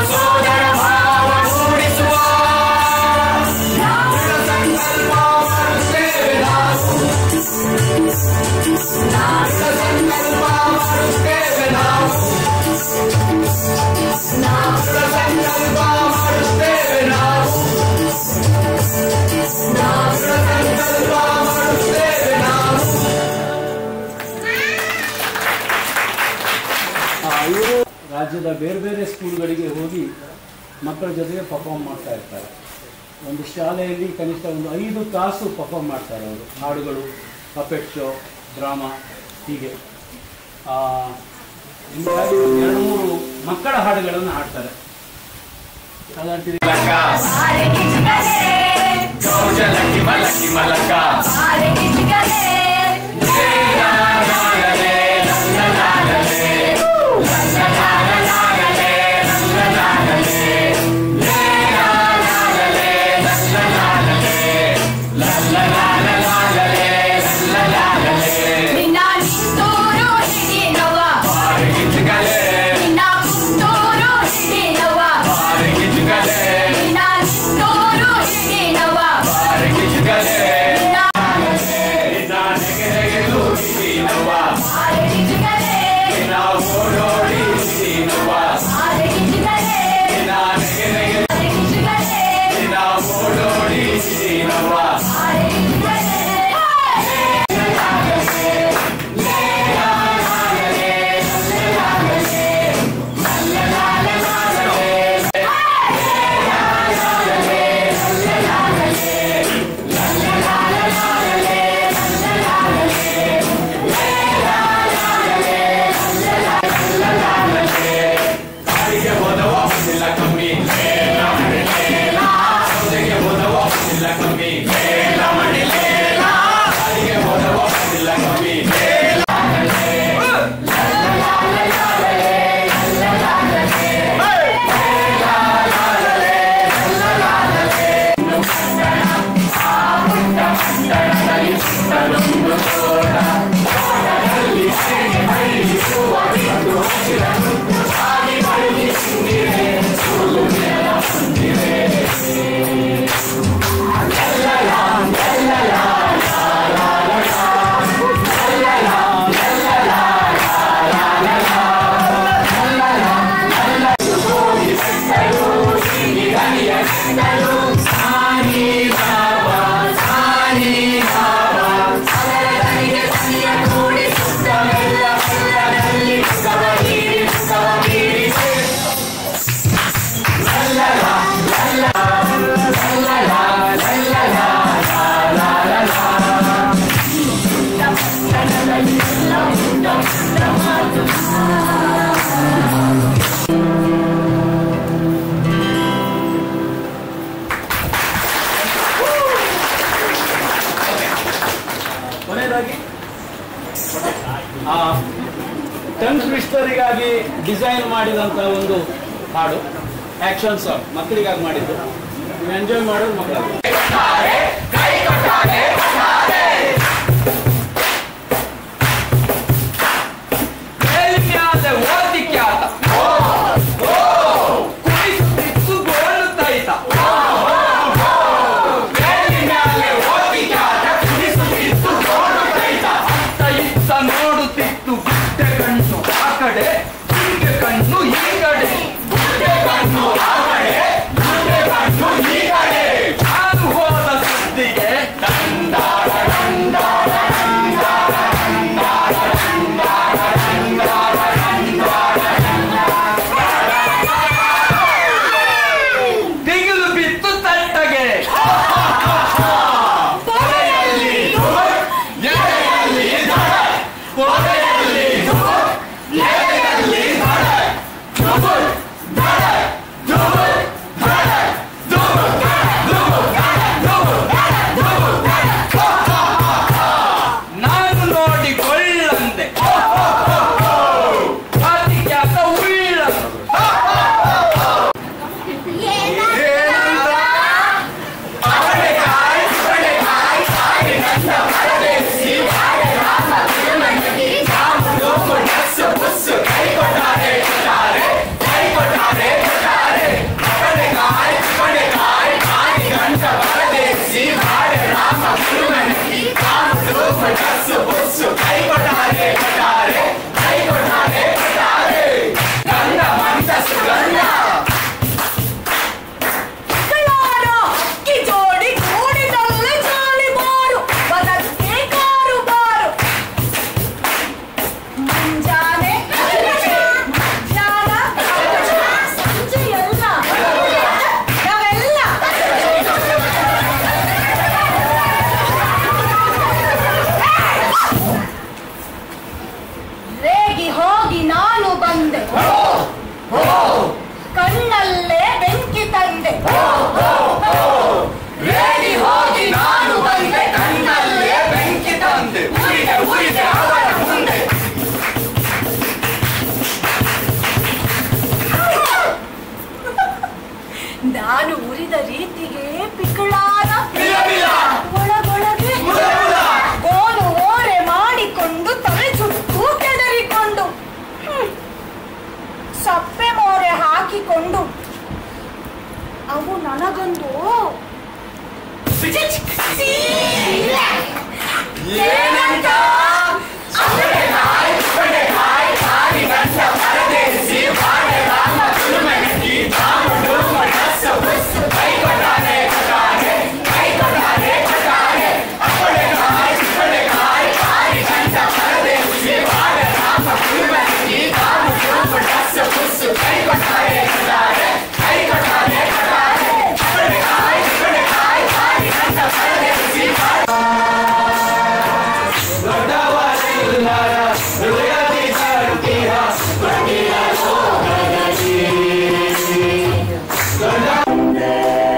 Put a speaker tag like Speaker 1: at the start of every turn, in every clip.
Speaker 1: ಸೋದರ ಭಾವ ಮೂಡಿಸುವ ದೃಢ ಸಂಕಲ್ಪ ಮಾಡುತ್ತೇವೆ ನಾವು ದೃಢ ಸಂಕಲ್ಪ ಮಾಡುತ್ತೇವೆ ನಾವು ದೃಢ ಸಂಕಲ್ಪ ಮಾಡುತ್ತೇವೆ ನಾವು ದೃಢ ಸಂಕಲ್ಪ ಮಾಡುತ್ತೇವೆ ನಾವು
Speaker 2: ಇವರು ರಾಜ್ಯದ ಬೇರೆ ಬೇರೆ ಸ್ಕೂಲ್ಗಳಿಗೆ ಹೋಗಿ ಮಕ್ಕಳ ಜೊತೆಗೆ ಪರ್ಫಾರ್ಮ್ ಮಾಡ್ತಾ ಇರ್ತಾರೆ ಒಂದು ಶಾಲೆಯಲ್ಲಿ ಕನಿಷ್ಠ ಒಂದು ಐದು ತಾಸು ಪರ್ಫಾರ್ಮ್ ಮಾಡ್ತಾರೆ ಅವರು ಹಾಡುಗಳು ಪಪೆಟ್ ಶೋ ಡ್ರಾಮಾ ಹೀಗೆ ಆ, ಹಿಂಗಾಗಿ ಎರಡು ಮೂರು ಮಕ್ಕಳ ಹಾಡುಗಳನ್ನು ಹಾಡ್ತಾರೆ ಅದಂತಿದೆ
Speaker 1: ಗೌಜಲಕ್ಕಿ ಮಲಕ್ಕಿ ಮಲಕ
Speaker 3: ನಿನ್ನ ನಿಂತೂರು ಹಿಡಿನವ
Speaker 1: ಗಿಚ್ಚಗಲೆ
Speaker 3: ನಿನ್ನ ಕುಂತೂರು ಹಿಡಿನವ
Speaker 1: ಗಿಚ್ಚಗಲೆ
Speaker 3: ನಿನ್ನ ನಿಂತೂರು ಹಿಡಿನವ
Speaker 1: ಗಿಚ್ಚಗಲೆ
Speaker 3: ನಿನ್ನ
Speaker 1: ನೆಗೆ ನೆಗೆದು ಹಿಡಿನವ್ವ
Speaker 3: ಆರೆಗಿಜಿಗಲೇ
Speaker 1: ನಾವು ಓಡೋಡಿ ಹಿಡಿನವ್ವ
Speaker 3: ಆರೆಗಿಜಿಗಲೇ
Speaker 1: ನೆಗೆ ನೆಗೆ
Speaker 3: ಆರೆಗಿಜಿಗಲೇ
Speaker 1: ನಾವು ಓಡೋಡಿ ಹಿಡಿನವ್ವ
Speaker 3: ಆರೆಗಿಜಿಗಲೇ
Speaker 1: ಕಾಡಿಗೆ ಹೋದವ ಇಲ್ಲ ಕಮ್ಮಿ ಸೌದೆಗೆ ಹೋದವ ಇಲ್ಲ ಕಮ್ಮಿ ಕಾಡಿಗೆ ಹೋದವ ಇಲ್ಲ ಕಮ್ಮಿ
Speaker 2: ಕೊನೆಯದಾಗಿ ಆ ಟಂಗ್ ಟ್ವಿಸ್ಟರಿಗಾಗಿ ಡಿಸೈನ್ ಮಾಡಿದಂಥ ಒಂದು ಹಾಡು ಆಕ್ಷನ್ ಸಾಂಗ್ ಮಕ್ಕಳಿಗಾಗಿ ಮಾಡಿದ್ದು ನೀವು ಎಂಜಾಯ್ ಮಾಡೋದು ಮಕ್ಕಳಾಗಿ
Speaker 1: ಮೇಲಿನ್ಯಾಸ ಓದಿಕ್ಯಾತ ಕುಣಿಸುತ್ತಿತ್ತು ಗೋಳು ತೈತ ಮೇಲಿನ್ಯಾಲೆ ಓದಿಕ್ಯಾತ ಕುಣಿಸುತ್ತಿತ್ತು ಗೋಳು ತೈತ ಅತ್ತ ಇತ್ತ ನೋಡುತ್ತಿತ್ತು ಗುಡ್ಡೆ ಕಣ್ಣು ಆ ಕಡೆ ಗುಡ್ಡೆ ಕಣ್ಣು ಈ ಕಡೆ ಗುಡ್ಡೆ ಕಣ್ಣು ಆ ಕಡೆ ಗುಡ್ಡೆ ಕಣ್ಣು ಈ ಕಡೆ ನಾನು ಹೋದ ಸುದ್ದಿಗೆ ದಂಡಾರ ದಂಡಾರ ದಿಗಿಲು ಬಿತ್ತು ತಟ್ಟಗೆ ಪೊರೆಯಲ್ಲಿ ಧೂಳ್, ಎದೆಯಲ್ಲಿ ಧಡಕ್. ಪೊರೆಯಲ್ಲಿ ಧೂಳ್, ಎದೆಯಲ್ಲಿ ಧಡಕ್. ಧುಬುಲ್, ಧಡಕ್, ಧುಬುಲ್.
Speaker 3: ಬಂದೆ
Speaker 1: ರೇಡಿ ಹೋಗಿ ನಾನು ಬಂದೆ ಕಣ್ಣಲ್ಲೇ ಬೆಂಕಿ ತಂದೆ ಉರಿದೆ ಉರಿದೆ ಅವರ ಮುಂದೆ
Speaker 3: ನಾನು ಉರಿದ ರೀತಿಗೆ ಪಿಕ್ಕಳಾದ
Speaker 1: ಬಿಲ ಬಿಲ.
Speaker 3: ಒಳಗೊಳಗೆ
Speaker 1: ಮುಲ ಮುಲ.
Speaker 3: ಗೋನು ಓರೆ ಮಾಡಿಕೊಂಡು ತಲೆ ಸುತ್ತು ಕೆದರಿಕೊಂಡು ಹ್ಮ್. ಸಪ್ಪೆ ಮೋರೆ ಹಾಕಿಕೊಂಡು ಅವು ನನಗೊಂದು
Speaker 1: ಏನಂತ ಸೌತೆಕಾಯಿ, ಬೆಂಡೆಕಾಯಿ, ಕಾಯಿಗಡ್ಡ, ಪರದೇಸಿ, ಬಾಳೆರಾಮ, ಕುರುಮೆಣಸಿ, ಜಾಮುಂಡು, ಮನಸ್ಸು, ಬುಸ್ಸು, ಕೈ ಕೊಟ್ಟಾನೆ, ಕೊಟ್ಟಾನೆ, ಕೈ ಕೊಟ್ಟಾನೆ, ಕೊಟ್ಟಾನೆ. ಸೌತೆಕಾಯಿ, ಬೆಂಡೆಕಾಯಿ, ಕಾಯಿಗಡ್ಡ, ಪರದೇಸಿ, ಬಾಳೆರಾಮ, ಕುರುಮೆಣಸಿ, ಜಾಮುಂಡು, ಮನಸ್ಸು, ಬುಸ್ಸು, ಕೈ ಕೊಟ್ಟಾನೆ, ಕೊಟ್ಟಾನೆ, ಕೈ ಕೊಟ್ಟಾನೆ, ಕೊಟ್ಟಾನೆ. ಸೌತೆಕಾಯಿ, ಬೆಂಡೆಕಾಯಿ, ಕಾಯಿಗಡ್ಡ, ಪರದೇಸಿ, ದೊಡ್ಡವರೆಲ್ಲರ ಹೃದಯದಿ ತರುತ್ತೀರ ಬಂದಿರ ಲೋಕದಲ್ಲಿ. ದೊಡ್ಡ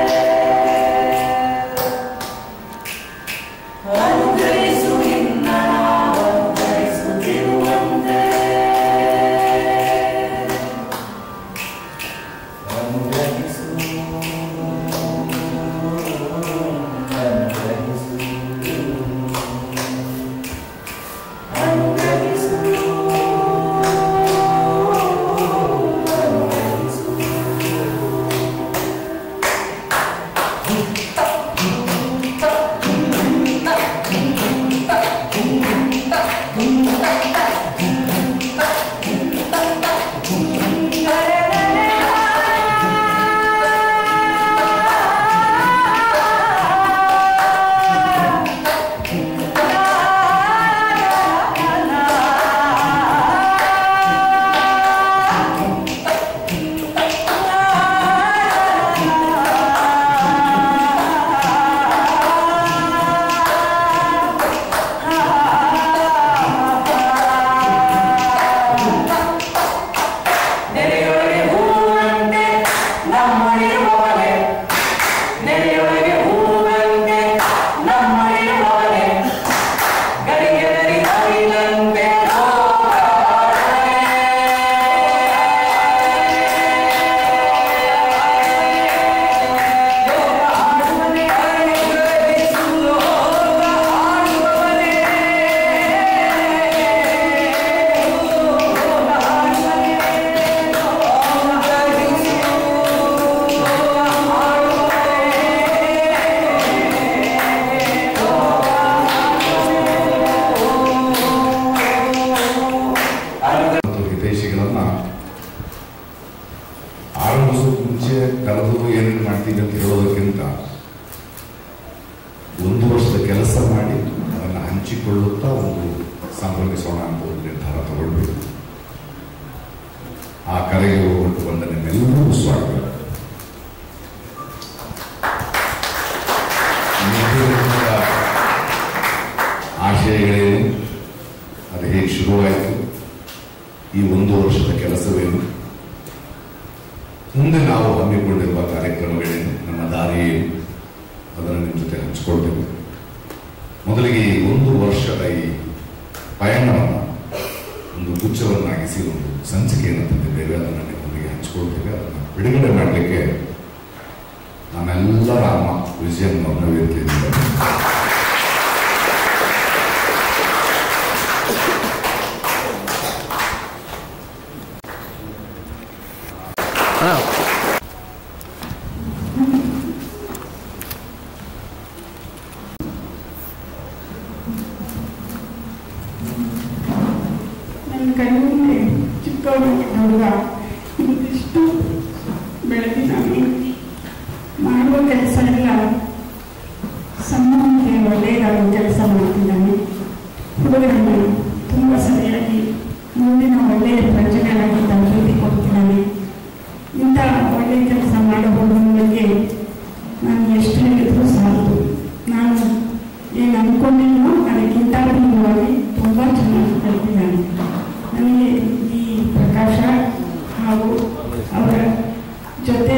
Speaker 4: ಮತ್ತು ಹಿತೈಷಿಗಳನ್ನ ಆರಂಭಿಸೋಕೆ ಮುಂಚೆ ಕರೆದು ಏನೇನು ಮಾಡ್ತೀವಿ ಅಂತ ಹೇಳೋದಕ್ಕಿಂತ ಒಂದು ವರ್ಷದ ಕೆಲಸ ಮಾಡಿ ಅದನ್ನು ಹಂಚಿಕೊಳ್ಳುತ್ತಾ ಒಂದು ಸಂಭ್ರಮಿಸೋಣ ಅಂತ ಒಂದು ನಿರ್ಧಾರ ತಗೊಳ್ಬೇಕು ಆ ಕರೆಗೆ ಹೋಗ್ಬಿಟ್ಟು ಬಂದ ನಿಮ್ಮೆಲ್ಲರಿಗೂ ಸ್ವಾಗತ ನಿಮ್ಮೆಲ್ಲರ ಆಶಯಗಳೇನು ಅದು ಹೇಗೆ ಶುರುವಾಯಿತು ಈ ಒಂದು ವರ್ಷದ ಕೆಲಸವೇನು ಮುಂದೆ ನಾವು ಹಮ್ಮಿಕೊಂಡಿರುವ ಕಾರ್ಯಕ್ರಮಗಳೇನು ನಮ್ಮ ದಾರಿ ಏನು ಅದನ್ನು ನಿಮ್ಮ ಜೊತೆ ಹಂಚಿಕೊಳ್ತೇವೆ ಮೊದಲಿಗೆ ಈ ಒಂದು ವರ್ಷದ ಈ ಪಯಣವನ್ನು ಒಂದು ಗುಚ್ಛವನ್ನಾಗಿಸಿ ಒಂದು ಸಂಚಿಕೆಯನ್ನು ತಂದಿದ್ದೇವೆ ಅದನ್ನು ನಿಮ್ಮೊಂದಿಗೆ ಹಂಚಿಕೊಳ್ತೇವೆ ಅದನ್ನು ಬಿಡುಗಡೆ ಮಾಡಲಿಕ್ಕೆ ನಮ್ಮೆಲ್ಲರ ಅಮ್ಮ ವಿಜಯನ್ ಅವ್ರನ್ನ ವೇದಿಕೆಯಿಂದ
Speaker 5: ನನ್ನ ಕಣ್ಣಿಗೆ ಚಿಕ್ಕವನಾಗಿದ್ದಾಗ ಇಂತಿಷ್ಟು ಬೆಳೆದಿ ನಾನು ಮಾಡುವ ಕೆಲಸ ಎಲ್ಲ ಸಂಬಂಧಿಗೆ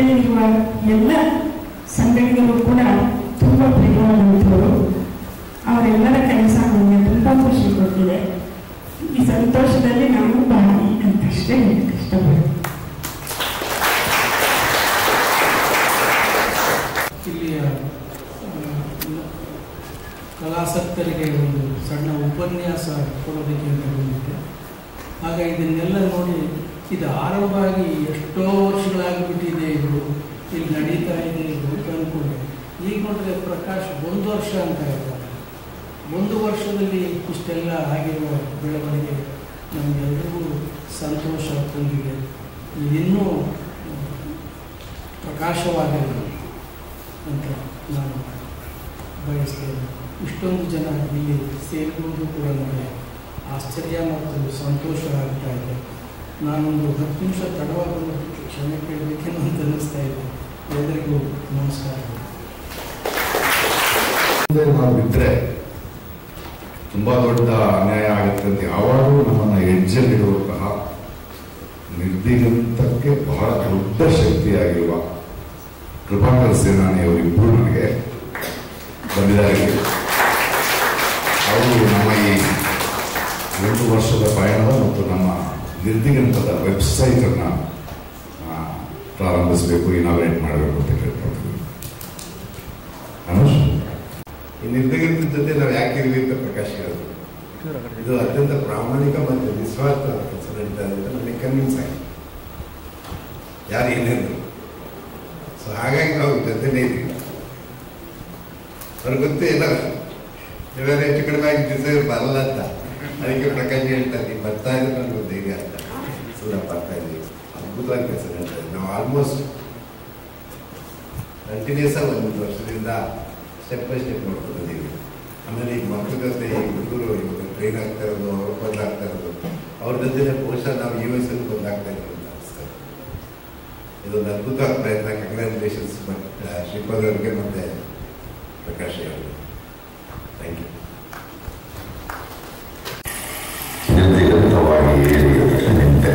Speaker 5: ಜಿಲ್ಲೆಯಲ್ಲಿರುವ ಎಲ್ಲ ಸಂಘಟನೆಗಳು ಕೂಡ ತುಂಬ ಪ್ರಿಯವಾದಂಥವರು ಅವರೆಲ್ಲರ ಕೆಲಸ ನನಗೆ ತುಂಬ ಖುಷಿ ಕೊಟ್ಟಿದೆ ಈ ಸಂತೋಷದಲ್ಲಿ ನಾವು ಭಾಗಿ ಅಂತಷ್ಟೇ ಹೇಳಕ್ಕೆ ಇಷ್ಟಪಡ್ತೀನಿ
Speaker 6: ಇಲ್ಲಿಯ ಆ, ಕಲಾಸಕ್ತರಿಗೆ ಒಂದು ಸಣ್ಣ ಉಪನ್ಯಾಸ ಕೊಡೋದಕ್ಕೆ ಅಂತ ಬಂದಿದ್ದೆ ಆಗ ಇದನ್ನೆಲ್ಲ ನೋಡಿ ಇದು ಆರಂಭ ಆಗಿ ಎಷ್ಟೋ ವರ್ಷಗಳಾಗಿಬಿಟ್ಟಿದೆ ಇದು ಇಲ್ಲಿ ನಡೀತಾ ಇದೆ ಇದು ಅಂತ ಅಂದ್ಕೊಂಡೆ ಈಗ ನೋಡಿದ್ರೆ ಪ್ರಕಾಶ್ ಒಂದು ವರ್ಷ ಅಂತ ಇದ್ದಾರೆ ಒಂದು ವರ್ಷದಲ್ಲಿ ಇಷ್ಟೆಲ್ಲ ಆಗಿರುವ ಬೆಳವಣಿಗೆ ನಮಗೆಲ್ಲರಿಗೂ ಸಂತೋಷ ತಂದಿದೆ ಇದಿನ್ನೂ ಪ್ರಕಾಶವಾಗಿರಲಿ ಅಂತ ನಾನು ಬಯಸ್ತೇನೆ ಇಷ್ಟೊಂದು ಜನ ಇಲ್ಲಿ ಸೇರಿರುವುದು ಕೂಡ ನನಗೆ ಆಶ್ಚರ್ಯ ಮತ್ತು ಸಂತೋಷ ಆಗ್ತಾ ಇದೆ ನಾನೊಂದು ಹತ್ತು ನಿಮಿಷ ತಡವಾಗಿ ಬಂದದ್ದಕ್ಕೆ ಕ್ಷಮೆ ಕೇಳಬೇಕೇನೋ ಅಂತ ಅನ್ನಿಸ್ತಾ ಇದೆ ಎಲ್ಲರಿಗೂ ನಮಸ್ಕಾರ
Speaker 4: ಮುಂದೆ ನಾವು ಬಿಟ್ಟರೆ ತುಂಬಾ ದೊಡ್ಡ ಅನ್ಯಾಯ ಆಗುತ್ತೆ ಅಂತ ಯಾವಾಗಲೂ ನಮ್ಮನ್ನ ಹೆಜ್ಜೆಲ್ಲಿಡುವಂತಹ ನಿರ್ದಿಗಂತಕ್ಕೆ ಬಹಳ ದೊಡ್ಡ ಶಕ್ತಿಯಾಗಿರುವ ಕೃಪಾಕರ ಸೇನಾನಿಯವರಿಬ್ಬರು ನನಗೆ ಬಂದಿದ್ದಾರೆ ಇಲ್ಲಿ. ಅವರು ನಮ್ಮ ಈ ಒಂದು ವರ್ಷದ ಪಯಣದ ಮತ್ತು ನಮ್ಮ ನಿರ್ದಿಗಂತದ ವೆಬ್ಸೈಟ್ ಅನ್ನ ಆ, ಪ್ರಾರಂಭಿಸಬೇಕು ಇನಾಗ್ರೇಟ್ ಮಾಡಬೇಕು ಅಂತ ಕೇಳ್ಕೊಳ್ತೀವಿ ಅನುಷ್
Speaker 7: ಈ ನಿರ್ದಿಗಂತ ಜೊತೆ ನಾವು ಯಾಕಿರ್ವಿ ಅಂತ ಪ್ರಕಾಶ್ ಹೇಳಿದ್ರು ಇದು ಅತ್ಯಂತ ಪ್ರಾಮಾಣಿಕ ಮತ್ತು ನಿಸ್ವಾರ್ಥ ಕೆಲಸ ನಡೀತಾ ಇದೆ ಅಂತ ನನಗೆ ಕನ್ವಿನ್ಸ್ ಆಗಿದೆ ಯಾರು ಏನೇನು ಸೊ ಹಾಗಾಗಿ ನಾವು ಜೊತೆನೇ ಇದ್ದೀವಿ ಅವ್ರಿಗೆ ಗೊತ್ತೇ ಇಲ್ಲ ಇವೆಲ್ಲ ಹೆಚ್ಚು ಕಡಿಮೆ ಆಗಿ ದಿವಸ ಬರಲ್ಲ ಅಂತ ಅದಕ್ಕೆ ಪ್ರಕಾಶ್ ಹೇಳ್ತಾರೆ ನೀವು ಬರ್ತಾ ಇದ್ರೆ ನನಗೆ ಧೈರ್ಯ ಅಂತ ಸೊ ನಾವು ಬರ್ತಾ ಇದ್ದೀವಿ ಅದ್ಭುತವಾಗಿ ಕೆಲಸ ನಡೀತಾ ಇದೆ ನಾವು ಆಲ್ಮೋಸ್ಟ್ ಕಂಟಿನ್ಯೂಸ್ ಆಗಿ ಒಂದು ವರ್ಷದಿಂದ ಸ್ಟೆಪ್ ಬೈ ಸ್ಟೆಪ್ ನೋಡ್ಕೊಂಡಿದ್ದೀವಿ ಆಮೇಲೆ ಈಗ ಮಕ್ಕಳ ಜೊತೆ ಈ ಹುಡುಗರು ಇವಾಗ ಟ್ರೈನ್ ಆಗ್ತಾ ಇರೋದು ಅವ್ರು ಬದಲಾಗ್ತಾ ಇರೋದು ಅವ್ರ ಜೊತೆ ಬಹುಶಃ ನಾವು ಈ ವಯಸ್ಸಲ್ಲಿ ಬದಲಾಗ್ತಾ ಇರೋದು ಅಂತ ಅನಿಸ್ತಾ ಇದೆ ಇದೊಂದು ಅದ್ಭುತವಾದ ಪ್ರಯತ್ನ ಕಂಗ್ರ್ಯಾಚುಲೇಷನ್ಸ್ ಬಟ್ ಶ್ರೀಪಾದ್ ಅವರಿಗೆ ಮತ್ತೆ ಪ್ರಕಾಶ್ ಅವರಿಗೆ ಥ್ಯಾಂಕ್ ಯು
Speaker 4: ನಿರ್ದಿಗಂತವಾಗಿ ಏರಿಯುವುದಕ್ಕೆ ನಿಂತೆ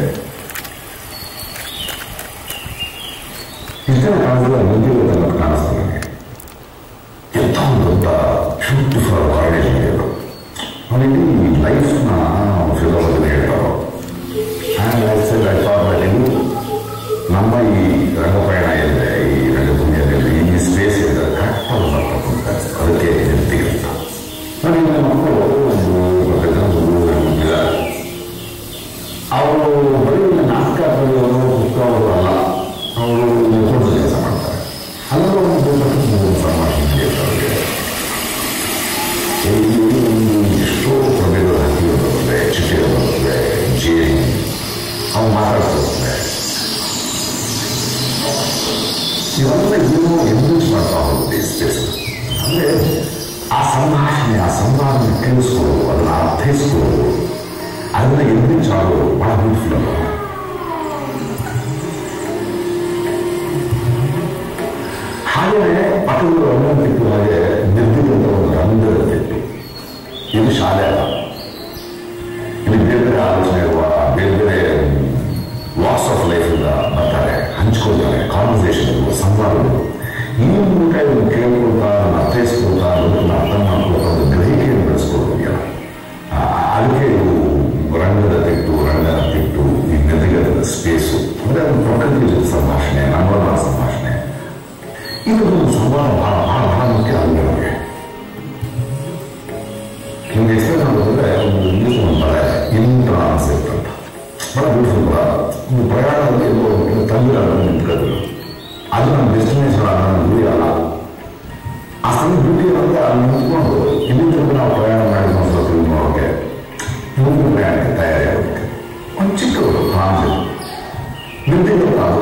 Speaker 4: ಇಷ್ಟೇ ಕಾಣಿಸಿದ ಮುಂದಿರುವುದನ್ನು ಕಾಣಿಸ್ತು ನನಗೆ ಎಂಥ ಒಂದು ದೊಡ್ಡ ಬ್ಯೂಟಿಫುಲ್ ವರ್ಲ್ಡ್ ಇದೆ ಅದು ಅವನಿಗೆ ಈ ಲೈಫ್ನ ಫಿಲೋಸಫಿ ಹೇಳ್ತಾರೋ and I said I thought that ಇದು ನಮ್ಮ ಈ ರಂಗಪಯಣ ಇದೆ ಈ ರಂಗಭೂಮಿಯಲ್ಲಿ ಈ ಸ್ಪೇಸ್ ಇದೆ ಕರೆಕ್ಟಾಗಿ ಬರ್ತಕ್ಕಂಥ ಅದಕ್ಕೆ ನಿರ್ದಿಗಂತ ನನಗೆ ಮಕ್ಕಳು ಒಂದು ಇದ್ದಾರೆ ಅವರು ಬರೀ ನಾಟಕ ಬರೆಯೋರು ಪುಸ್ತಕವರು ಅಲ್ಲ ಅವರು ದೊಡ್ಡ ಕೆಲಸ ಮಾಡ್ತಾರೆ ಹಲವು ಒಂದು ದೊಡ್ಡ ಸಂಭಾಷಣೆ ನಡೆಯುತ್ತೆ ಅವರಿಗೆ ಇಲ್ಲಿ ಒಂದು ಎಷ್ಟೋ ಪ್ರಭೇದದ ಹಕ್ಕಿಗಳು ಬರ್ತದೆ ಚಿಟ್ಟೆಗಳು ಬರ್ತದೆ ಜೇನು ಅವು ಮಾತಾಡ್ತಿರ್ತದೆ ಇವೆಲ್ಲ ಏನೋ ಎಂದೂಸ್ ಮಾಡ್ತಾ ಹೋಗುತ್ತೆ ಈ ಸ್ಪೇಸ್ ಅಂದರೆ ಆ ಸಂಭಾಷಣೆ ಆ ಸಂವಾದನ ಕೇಳಿಸ್ಕೊಳ್ಳೋದು ಅದನ್ನು ಅರ್ಥೈಸ್ಕೊಳ್ಳೋದು ಅದನ್ನ ಎಂದೂಸ್ ಆಗೋದು ಬಹಳ ಬ್ಯೂಟಿಫುಲ್ ಅಲ್ಲ ಹಾಗೆಯೇ ಪಟುಗಳು ರಂಗಂತಿತ್ತು ಹಾಗೆ ನಿರ್ದಿದಂತ ಒಂದು ರಂಗದ ತಿಟ್ಟು ಇದು ಶಾಲೆ ಅಲ್ಲ ಇಲ್ಲಿ ಬೇರೆ ಬೇರೆ ಆಲೋಚನೆ ಇರುವ ಬೇರೆ ಬೇರೆ ಲಾಸ್ ಆಫ್ ಲೈಫ್ ಇಂದ ಬರ್ತಾರೆ ಹಂಚ್ಕೊಳ್ತಾರೆ ಕಾನ್ವರ್ಸೇಷನ್ ಸಂವಾದಗಳು ಈ ಮೂಲಕ ಇದನ್ನು ಕೇಳ್ಕೊಳ್ತಾ ಅದನ್ನು ಅರ್ಥೈಸ್ಕೊಳ್ತಾ ಅದನ್ನು ಅರ್ಥ ಮಾಡ್ಕೊಳ್ತಾ ಒಂದು ಗ್ರಹಿಕೆಯನ್ನು ಬೆಳೆಸ್ಕೊಳ್ತೀಯಲ್ಲ ಅದಕ್ಕೆ ಇದು ರಂಗದ ತಿಟ್ಟು ರಂಗದ ತಿಟ್ಟು ಈ ನೆದಗದ ಸ್ಪೇಸು ಅಂದರೆ ಅದು ಪ್ರಕೃತಿ ಜೊತೆ ಸಂಭಾಷಣೆ ನಮ್ಮಲ್ಲ ಸಂಭಾಷಣೆ ಇದು ಒಂದು ಸಂವಾದ ಬಹಳ ಬಹಳ ಬಹಳ ಮುಖ್ಯ ಆಗಿದೆ ನಮಗೆ ನಿಮ್ಗೆ ಎಕ್ಸ್ಪ್ಲೇನ್ ಮಾಡೋದಂದ್ರೆ ಒಂದು ಇಂಗ್ಲೀಷ್ ಒಂದು ಪದ ಇಂಟ್ರಾನ್ಸೆಪ್ಟ್ ಅಂತ ಬಹಳ ಬ್ಯೂಟಿಫುಲ್ ಪದ ಒಂದು ಪ್ರಯಾಣದಲ್ಲಿ ಎಲ್ಲೋ ಒಂದು ತಂದಿರ ನಿಂತ್ಕೊಂಡು ಅದು ನಮ್ಮ ಡೆಸ್ಟಿನೇಷನ್ ಅಲ್ಲ ನಮ್ಮ ಗುರಿ ಅಲ್ಲ ಆ ಸಮಯ ಬ್ಯೂಟಿ ಅಂದರೆ ಅಲ್ಲಿ ನಿಂತ್ಕೊಂಡು ಇಲ್ಲಿಂದ ನಾವು ಪ್ರಯಾಣ ಮಾಡಿದ ಒಂದು ಸ್ವಲ್ಪ ನೋಡೋಕೆ ಮುಂದಿನ ಪ್ರಯಾಣಕ್ಕೆ ತಯಾರಿ ಆಗೋದಕ್ಕೆ ಒಂದು ಚಿಕ್ಕವರು ಟ್ರಾನ್ಸಿಟ್ ನಿಂತಿಲ್ಲ ಅದು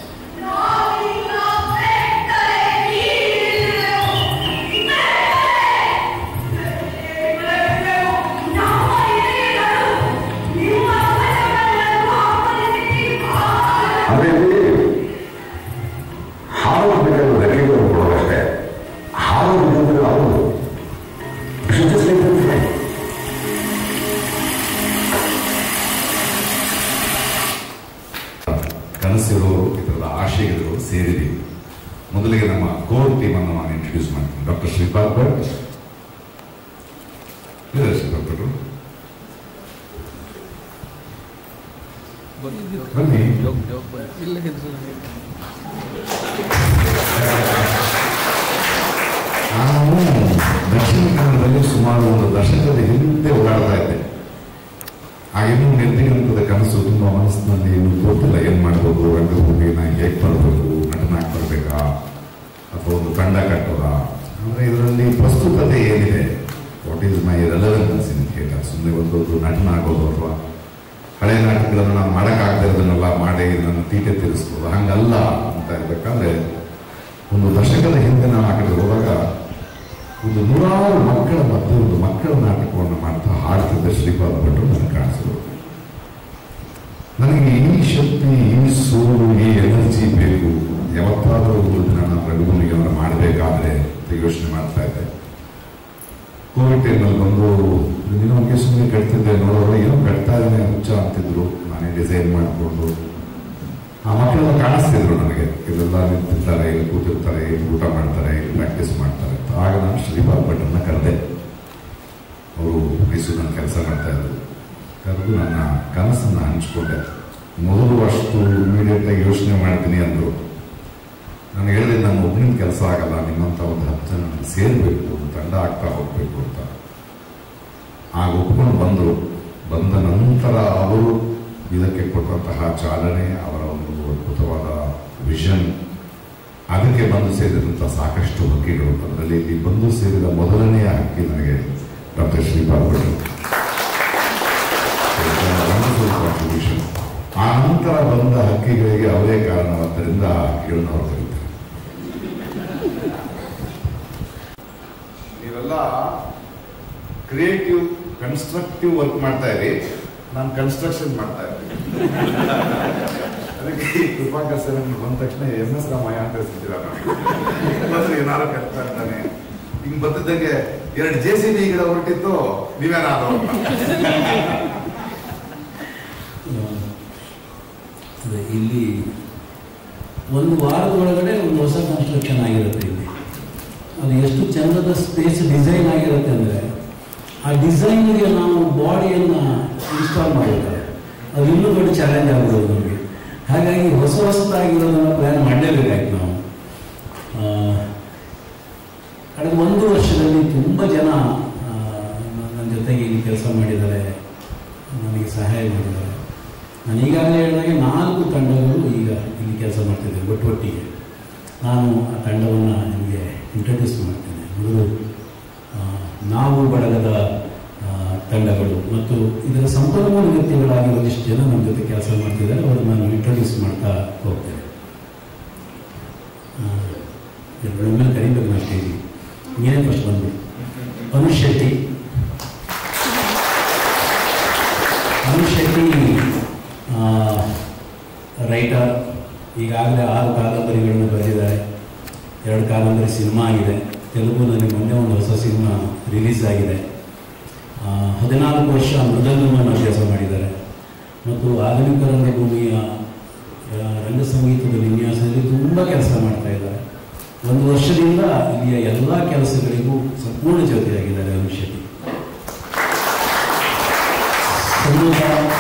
Speaker 4: ಅಂದ್ರೆ ಇಲ್ಲಿ ಹಾರೋಗ್ಬೇಕಾದ್ರೆ ರೆಕ್ಕೆಗಳು ಕೊಡೋದಷ್ಟೇ ಹಾರೋಗ್ಬೇಕಂದ್ರೆ ಅವರು ಕನಸಿರೋರು ಇದರ ಆಶಯಗಳು ಸೇರಿದ್ದೀವಿ ಮೊದಲಿಗೆ ನಮ್ಮ ಕೋರ್ ಟೀಮ್ ಅನ್ನು ನಾನು ಇಂಟ್ರೊಡ್ಯೂಸ್ ಮಾಡ್ತೀನಿ ಡಾಕ್ಟರ್ ಶ್ರೀಪಾದ್ ಭಟ್ ಇದ್ದಾರೆ ಶ್ರೀಪಾದ್ ಭಟ್ರು ಬನ್ನಿ ನಾನು ದಕ್ಷಿಣ ಕನ್ನಡದಲ್ಲಿ ಸುಮಾರು ಒಂದು ದಶಕದ ಹಿಂದೆ ಓಡಾಡ್ತಾ ಇದ್ದೆ ಆಗಿನ್ನೂ ನಿರ್ದಿಗಂತದ ಕನಸು ತುಂಬ ಮನಸ್ಸಿನಲ್ಲಿ ಏನು ಗೊತ್ತಿಲ್ಲ ಏನು ಮಾಡ್ಬೋದು ರಂಗಭೂಮಿ ನಾನು ಹೇಗೆ ಬರಬೇಕು ನಟನಾಗಿ ಬರಬೇಕಾ ಅಥವಾ ಒಂದು ತಂಡ ಕಟ್ಟೋದಾ ಅಂದರೆ ಇದರಲ್ಲಿ ಪ್ರಸ್ತುತತೆ ಏನಿದೆ what is my relevance in theatre ಸುಮ್ಮನೆ ಒಂದು ನಟನ ಆಗೋದು ಅಥವಾ ಹಳೆ ನಾಟಕಗಳನ್ನು ನಾನು ಮಾಡೋಕ್ಕಾಗದೇ ಇರೋದನ್ನೆಲ್ಲ ಮಾಡಿ ನನ್ನ ತೀಟೆ ತೀರಿಸ್ಬೋದು ಹಂಗಲ್ಲ ಅಂತ ಇರ್ಬೇಕಾದ್ರೆ ಒಂದು ದಶಕದ ಹಿಂದೆ ನಾನು ಆ ಕಡೆ ಹೋದಾಗ ಒಂದು ನೂರಾರು ಮಕ್ಕಳ ಮಧ್ಯೆ ಒಂದು ಮಕ್ಕಳ ನಾಟಕವನ್ನು ಮಾಡ್ತಾ ಹಾಡ್ತಿದ್ದ ಶ್ರೀಪಾದ್ ಭಟ್ರು ನನಗೆ ಕಾಣಿಸಿದ್ರು ನನಗೆ ಈ ಶಕ್ತಿ ಈ ಸೋಲು ಈ ಎನರ್ಜಿ ಬೇಕು ಯಾವತ್ತಾದರೂ ಒಂದು ದಿನ ನಾನು ರಂಗಭೂಮಿಗಳನ್ನು ಮಾಡಬೇಕಾದ್ರೆ ಅಂತ ಯೋಚನೆ ಮಾಡ್ತಾ ಇದ್ದೆ ಕೋವಿಡ್ ಟೈಮಲ್ಲಿ ಬಂದು ಇನ್ನೊಂದು ಸುಮ್ಮನೆ ಕಟ್ತಿದ್ದೆ ನೋಡೋರು ಏನೋ ಕಟ್ತಾ ಇದ್ದಾನೆ ಹುಚ್ಚ ಅಂತಿದ್ರು ನಾನೇ ಡಿಸೈನ್ ಮಾಡಿಕೊಂಡು ಆ ಮಕ್ಕಳೆಲ್ಲ ಕಾಣಿಸ್ತಿದ್ರು ನನಗೆ ಇದೆಲ್ಲ ನಿಂತಿರ್ತಾರೆ ಇಲ್ಲಿ ಕೂತಿರ್ತಾರೆ ಇಲ್ಲಿ ಊಟ ಮಾಡ್ತಾರೆ ಇಲ್ಲಿ ಪ್ರಾಕ್ಟೀಸ್ ಮಾಡ್ತಾರೆ ಅಂತ ಆಗ ನಾನು ಶ್ರೀಪಾದ್ ಭಟ್ರನ್ನ ಕರೆದೆ ಅವರು ಮೈಸೂರಿನಲ್ಲಿ ಕೆಲಸ ಮಾಡ್ತಾ ಇದ್ರು ಕರೆದು ನನ್ನ ಕನಸನ್ನು ಹಂಚ್ಕೊಂಡೆ ಮೊದಲು ಅಷ್ಟು ಇಮಿಡಿಯೇಟ್ ಆಗಿ ಯೋಚನೆ ಮಾಡ್ತೀನಿ ಅಂದರು ನಾನು ಹೇಳಿದೆ ನನ್ನ ಒಬ್ಬನಿನ ಕೆಲಸ ಆಗಲ್ಲ ನಿಮ್ಮಂಥ ಒಂದು ಹತ್ತು ಜನ ಸೇರಬೇಕು ಒಂದು ತಂಡ ಆಗ್ತಾ ಹೋಗ್ಬೇಕು ಅಂತ ಆಗ ಒಪ್ಕೊಂಡು ಬಂದರು ಬಂದ ನಂತರ ಅವರು ಇದಕ್ಕೆ ಕೊಟ್ಟಂತಹ ಚಾಲನೆ ಅವರ ಒಂದು ಅದ್ಭುತವಾದ ವಿಷನ್ ಅದಕ್ಕೆ ಬಂದು ಸೇರಿದಂಥ ಸಾಕಷ್ಟು ಹಕ್ಕಿಗಳು ಅದರಲ್ಲಿ ಇಲ್ಲಿ ಬಂದು ಸೇರಿದ ಮೊದಲನೆಯ ಹಕ್ಕಿ ನನಗೆ ಡಾಕ್ಟರ್ ಶ್ರೀಪಾದ್ ಭಟ್ರು ಕಾಂಟ್ರಿಬ್ಯೂಷನ್ ಆ ನಂತರ ಬಂದ ಹಕ್ಕಿಗಳಿಗೆ ಅವರೇ ಕಾರಣವಾದ್ದರಿಂದ ಆ ಹಕ್ಕಿಗಳನ್ನ ಅವರು ಕರೀತಾರೆ ನೀವೆಲ್ಲ ಕ್ರಿಯೇಟಿವ್ ಕನ್ಸ್ಟ್ರಕ್ಟಿವ್ ವರ್ಕ್ ಮಾಡ್ತಾ ಇರಿ ನಾನು ಕನ್ಸ್ಟ್ರಕ್ಷನ್ ಮಾಡ್ತಾ ಇದ್ದೀನಿ ಅದಕ್ಕೆ ಈ ಕೃಪಾಕರ್ ಸರ್ ನಮ್ಗೆ ಬಂದ ತಕ್ಷಣ ಎಂ ಎಸ್ ರಾಮಯ್ಯ ಅಂತ ಹೆಸರಿದ್ದೀರ ಬಂದ್ರೆ ಏನಾರು ಕರ್ತಾ ಇರ್ತಾನೆ ಹಿಂಗ್ ಬಂದಿದ್ದಂಗೆ ಎರಡು ಜೆ ಸಿ ಬಿ ಗಿಡ ಹೊರಟಿತ್ತು ನೀವೇನಾದ್ರು
Speaker 2: ಅದೇ ಇಲ್ಲಿ ಒಂದು ವಾರದ ಒಳಗಡೆ ಒಂದು ಹೊಸ ಕನ್ಸ್ಟ್ರಕ್ಷನ್ ಆಗಿರುತ್ತೆ ಇಲ್ಲಿ ಅದು ಎಷ್ಟು ಚಂದದ ಸ್ಪೇಸ್ ಡಿಸೈನ್ ಆಗಿರುತ್ತೆ ಅಂದರೆ ಆ ಡಿಸೈನ್ಗೆ ನಾವು ಬಾಡಿಯನ್ನು ಇನ್ಸ್ಟಾಲ್ ಮಾಡಿದ್ದಾರೆ ಅದು ಇನ್ನೂ ದೊಡ್ಡ ಚಾಲೆಂಜ್ ಆಗ್ಬೋದು ನಮಗೆ ಹಾಗಾಗಿ ಹೊಸ ಹೊಸದಾಗಿರೋದನ್ನು ಪ್ಲ್ಯಾನ್ ಮಾಡಲೇಬೇಕಾಯ್ತು ನಾವು ಆ, ಕಳೆದ ಒಂದು ವರ್ಷದಲ್ಲಿ ತುಂಬ ಜನ ಆ, ನನ್ನ ಜೊತೆಗೆ ಇಲ್ಲಿ ಕೆಲಸ ಮಾಡಿದ್ದಾರೆ ನನಗೆ ಸಹಾಯ ಮಾಡಿದ್ದಾರೆ ನಾನು ಈಗಾಗಲೇ ಹೇಳಿದಾಗೆ ನಾಲ್ಕು ತಂಡಗಳು ಈಗ ಇಲ್ಲಿ ಕೆಲಸ ಮಾಡ್ತಿದ್ದೇವೆ ಒಟ್ಟೊಟ್ಟಿಗೆ ನಾನು ಆ ತಂಡವನ್ನು ನಿಮಗೆ ಇಂಟ್ರೊಡ್ಯೂಸ್ ಮಾಡ್ತೇನೆ ಮೊದಲು ಆ, ನಾವು ಬಳಗದ ಆ, ತಂಡಗಳು ಮತ್ತು ಇದರ ಸಂಪನ್ಮೂಲ ವ್ಯಕ್ತಿಗಳಾಗಿ ಒಂದಿಷ್ಟು ಜನ ನಮ್ಮ ಜೊತೆ ಕೆಲಸ ಮಾಡ್ತಿದ್ದಾರೆ ಅವರು ನಾನು ಇಂಟ್ರೊಡ್ಯೂಸ್ ಮಾಡ್ತಾ ಹೋಗ್ತೇನೆ ಒಮ್ಮೆ ಕರಿಬೇಕು ನಾನು ಸ್ಟೇಜಿಗೆ ನೀನೇ ಫಸ್ಟ್ ಬಂದ್ಬಿಡು ಅನುಷ್ ಶೆಟ್ಟಿ ಅನುಷ್ ಶೆಟ್ಟಿ ರೈಟರ್ ಈಗಾಗಲೇ ಆರು ಕಾದಂಬರಿಗಳನ್ನು ಬರೆದಿದ್ದಾರೆ ಎರಡು ಕಾದಂಬರಿ ಸಿನಿಮಾ ಆಗಿದೆ ತೆಲುಗುನಲ್ಲಿ ಮೊನ್ನೆ ಒಂದು ಹೊಸ ಸಿನಿಮಾ ರಿಲೀಸ್ ಆಗಿದೆ ಆ, ಹದಿನಾಲ್ಕು ವರ್ಷ ಮೃದಂಗವನ್ನು ಅಭ್ಯಾಸ ಮಾಡಿದ್ದಾರೆ ಮತ್ತು ಆಧುನಿಕ ರಂಗಭೂಮಿಯ ಆ, ರಂಗ ಸಂಗೀತದ ವಿನ್ಯಾಸದಲ್ಲಿ ತುಂಬ ಕೆಲಸ ಮಾಡ್ತಾ ಇದ್ದಾರೆ ಒಂದು ವರ್ಷದಿಂದ ಇಲ್ಲಿಯ ಎಲ್ಲ ಕೆಲಸಗಳಿಗೂ ಸಂಪೂರ್ಣ ಜೊತೆಯಾಗಿದ್ದಾರೆ ಅನುಷ್ ಶೆಟ್ಟಿ ಸನ್ನೂತ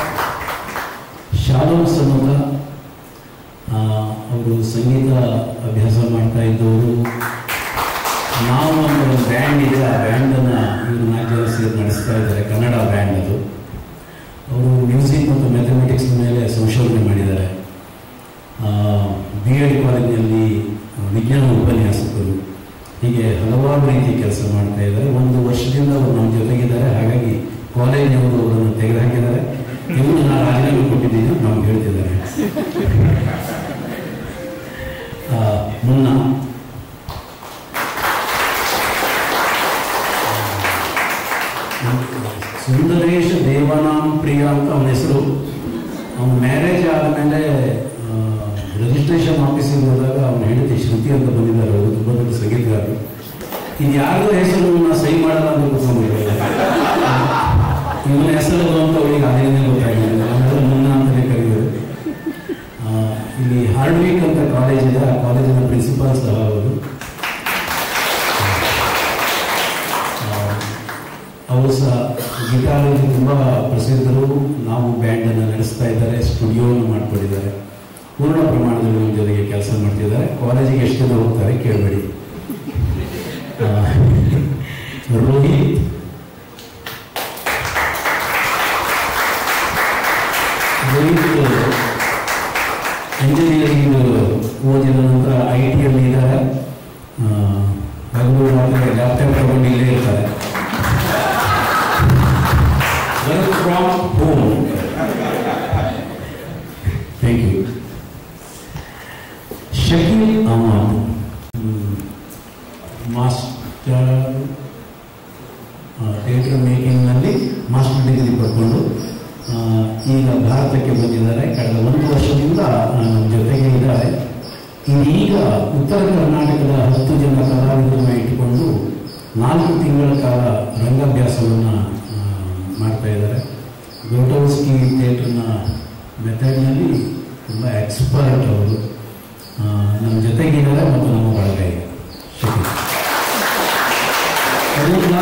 Speaker 2: ಶಾಲೋಮ್ ಸನ್ನೂತ ಆ, ಅವರು ಸಂಗೀತ ಅಭ್ಯಾಸ ಮಾಡ್ತಾ ಇದ್ದವರು ನಾವು ಒಂದು ಬ್ಯಾಂಡ್ ಇದೆ ಆ ಬ್ಯಾಂಡನ್ನು ಇವರು ನಾಲ್ಕು ಜನ ಸೇರಿ ನಡೆಸ್ತಾ ಇದ್ದಾರೆ ಕನ್ನಡ ಬ್ಯಾಂಡ್ ಅದು ಅವರು ಮ್ಯೂಸಿಕ್ ಮತ್ತು ಮ್ಯಾಥಮೆಟಿಕ್ಸ್ ಮೇಲೆ ಸಂಶೋಧನೆ ಮಾಡಿದ್ದಾರೆ ಬಿ ಎಡ್ ಕಾಲೇಜಿನಲ್ಲಿ ವಿಜ್ಞಾನ ಉಪನ್ಯಾಸಕರು ಹೀಗೆ ಹಲವಾರು ರೀತಿ ಕೆಲಸ ಮಾಡ್ತಾ ಇದ್ದಾರೆ ಒಂದು ವರ್ಷದಿಂದ ಅವರು ನಮ್ಮ ಜೊತೆಗಿದ್ದಾರೆ ಹಾಗಾಗಿ ಕಾಲೇಜಿನವರು ಅವರನ್ನು ತೆಗೆದುಹಾಕಿದ್ದಾರೆ ಇವರು ನಾನು ರಾಜೀನಾಮೆ ಕೊಟ್ಟಿದ್ದೀನಿ ಅಂತ ನಮ್ಗೆ ಹೇಳ್ತಿದ್ದಾರೆ ಆ, ಮುನ್ನ ಸುಂದರೇಶ ದೇವನಾಂ ಪ್ರಿಯ ಅಂತ ಅವನ ಹೆಸರು ಅವನ ಮ್ಯಾರೇಜ್ ಆದಮೇಲೆ ರಿಜಿಸ್ಟ್ರೇಷನ್ ಆಫೀಸಿಗೆ ಹೋದಾಗ ಅವನ ಹೆಂಡತಿ ಶ್ರುತಿ ಅಂತ ಬಂದಿದ್ದಾರೆ ಅವರು ತುಂಬ ದೊಡ್ಡ ಸಂಗೀತಗಾರರು ಇನ್ನು ಯಾರ್ದೋ ಹೆಸರನ್ನ ಸಹಿ ಮಾಡಲ್ಲ ಅಂತ ಕೂತ್ಕೊಂಡಿದ್ದಾರೆ ಇವನ ಹೆಸರು ಅಂತ ಅವಳಿಗೆ ಅದೇನೇ ಗೊತ್ತಾಗಿಲ್ಲ ನಾವೆಲ್ಲ ಮುನ್ನ ಅಂತಲೇ ಕರೆಯೋದು ಆ, ಇಲ್ಲಿ ಹಾರ್ಡ್ವಿಕ್ ಅಂತ ಕಾಲೇಜ್ ಇದೆ ಆ ಕಾಲೇಜಿನ ಪ್ರಿನ್ಸಿಪಾಲ್ ಸಹ ಕಾಲೇಜಲ್ಲಿ ತುಂಬ ಪ್ರಸಿದ್ಧರು ನಾವು ಬ್ಯಾಂಡನ್ನು ನಡೆಸ್ತಾ ಇದ್ದಾರೆ ಸ್ಟುಡಿಯೋನು ಮಾಡ್ಕೊಂಡಿದ್ದಾರೆ ಪೂರ್ಣ ಪ್ರಮಾಣದಲ್ಲಿ ನಮ್ಮ ಜೊತೆಗೆ ಕೆಲಸ ಮಾಡ್ತಿದ್ದಾರೆ ಕಾಲೇಜಿಗೆ ಎಷ್ಟು ಜನ ಹೋಗ್ತಾರೆ ಕೇಳಬೇಡಿ ರೋಹಿತ್ ರೋಹಿತ್ ಇಂಜಿನಿಯರಿಂಗ್ ಓದಿದ ನಂತರ ಐ ಟಿಯಲ್ಲಿ ಇದ್ದಾರೆ ಬೆಂಗಳೂರು ಲ್ಯಾಪ್ಟಾಪ್ ತಗೊಂಡು ಇಲ್ಲೇ ಇರ್ತಾರೆ work from home thank you Shakeel Ahmad master theatre ಮೇಕಿಂಗ್ನಲ್ಲಿ ಮಾಸ್ಟರ್ ಡಿಗ್ರಿ ಪಡ್ಕೊಂಡು ಆ, ಈಗ ಭಾರತಕ್ಕೆ ಬಂದಿದ್ದಾರೆ ಕಳೆದ ಒಂದು ವರ್ಷದಿಂದ ಆ, ನಮ್ಮ ಜೊತೆಗೆ ಇದ್ದಾರೆ ಈಗ ಉತ್ತರ ಕರ್ನಾಟಕದ ಹತ್ತು ಜನ ಕಲಾವಿದರನ್ನ ಇಟ್ಟುಕೊಂಡು ನಾಲ್ಕು ತಿಂಗಳ ಕಾಲ ರಂಗಾಭ್ಯಾಸವನ್ನು ಮಾಡ್ತಾ ಇದ್ದಾರೆ ಗೋಟೋಸ್ಕಿ ಥಿಯೇಟರ್ನ ಮೆಥಡ್ನಲ್ಲಿ ತುಂಬ ಎಕ್ಸ್ಪರ್ಟ್ ಅವರು ಆ, ನಮ್ಮ ಜೊತೆಗಿದ್ದಾರೆ ಮತ್ತು ನಮ್ಮ ಬಳಗ ಇದೆ ಶಕೀಲ್ ಅರುಣ್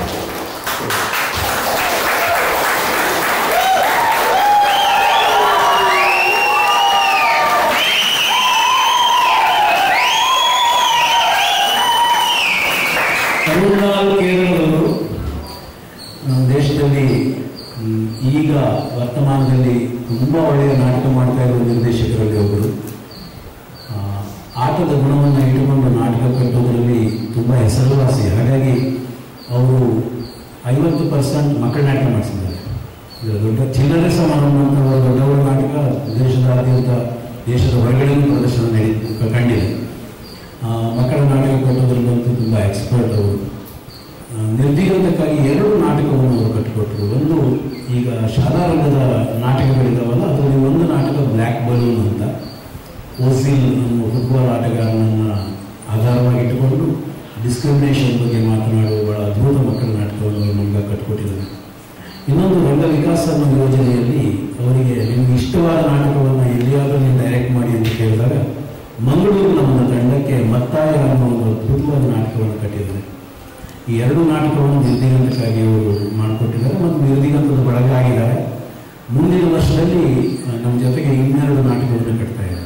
Speaker 2: ಅರುಣಾಲ್ ಕೇರಳದವರು ನಮ್ಮ ದೇಶದಲ್ಲಿ ಮ್, ಈಗ ವರ್ತಮಾನದಲ್ಲಿ ತುಂಬ ಒಳ್ಳೆಯ ನಾಟಕ ಮಾಡ್ತಾ ಇರುವ ನಿರ್ದೇಶಕರಲ್ಲಿ ಒಬ್ಬರು ಆ, ಆಟದ ಗುಣವನ್ನು ಇಟ್ಟುಕೊಂಡು ನಾಟಕ ಕಟ್ಟೋದ್ರಲ್ಲಿ ತುಂಬ ಹೆಸರುವಾಸಿ ಹಾಗಾಗಿ ಅವರು ಐವತ್ತು ಪರ್ಸೆಂಟ್ ಮಕ್ಕಳ ನಾಟಕ ಮಾಡಿಸಿದ್ದಾರೆ ಇದರ ದೊಡ್ಡ ಚಿಲ್ಲರೆ ಸಮಾರಂಭ ಅಂತ ಅವರ ದೊಡ್ಡ ದೊಡ್ಡ ನಾಟಕ ದೇಶದಾದ್ಯಂತ ದೇಶದ ಹೊರಗಡೆಯೂ ಪ್ರದರ್ಶನ ನಡಿ ಕಂಡಿದೆ ಆ, ಮಕ್ಕಳ ನಾಟಕ ಕಟ್ಟೋದ್ರಲ್ಲಂತೂ ತುಂಬ ಎಕ್ಸ್ಪರ್ಟ್ ಅವರು ಆ, ನಿರ್ದಿಗಂತಕ್ಕಾಗಿ ಎರಡು ನಾಟಕವನ್ನು ಅವರು ಕಟ್ಟಿಕೊಟ್ರು ಒಂದು ಈಗ ಶಾಲಾ ರಂಗದ ನಾಟಕಗಳಿದಾವಲ್ಲ ಅದರಲ್ಲಿ ಒಂದು ನಾಟಕ ಬ್ಲ್ಯಾಕ್ ಬಲೂನ್ ಅಂತ ಓಸಿಲ್ ಅನ್ನುವ ಫುಟ್ಬಾಲ್ ಆಟಗಾರನನ್ನು ಆಧಾರವಾಗಿ ಇಟ್ಟುಕೊಂಡು ಡಿಸ್ಕ್ರಿಮಿನೇಷನ್ ಬಗ್ಗೆ ಮಾತನಾಡುವ ಬಹಳ ಅದ್ಭುತ ಮಕ್ಕಳ ನಾಟಕವನ್ನು ಅವರು ನಮ್ಗೆ ಕಟ್ಟಿಕೊಟ್ಟಿದ್ದಾರೆ ಇನ್ನೊಂದು ರಂಗ ವಿಕಾಸ ಅನ್ನೋ ಯೋಜನೆಯಲ್ಲಿ ಅವರಿಗೆ ನಿಮ್ಗೆ ಇಷ್ಟವಾದ ನಾಟಕವನ್ನು ಎಲ್ಲಿಯಾದರೂ ನೀವು ಡೈರೆಕ್ಟ್ ಮಾಡಿ ಅಂತ ಕೇಳಿದಾಗ ಮಂಗಳೂರು ನಮ್ಮ ತಂಡಕ್ಕೆ ಮತ್ತಾಯ ಅನ್ನೋ ಒಂದು ಅದ್ಭುತವಾದ ನಾಟಕವನ್ನು ಕಟ್ಟಿದ್ದಾರೆ ಈ ಎರಡು ನಾಟಕವನ್ನು ನಿರ್ದಿಗಂತಕ್ಕಾಗಿ ಅವರು ಮಾಡಿಕೊಟ್ಟಿದ್ದಾರೆ ಮತ್ತು ನಿರ್ದಿಗಂತದ ಬಳಗ ಆಗಿದ್ದಾರೆ ಮುಂದಿನ ವರ್ಷದಲ್ಲಿ ಆ, ನಮ್ಮ ಜೊತೆಗೆ ಇನ್ನೆರಡು ನಾಟಕವನ್ನು ಕಟ್ತಾ ಇದ್ದಾರೆ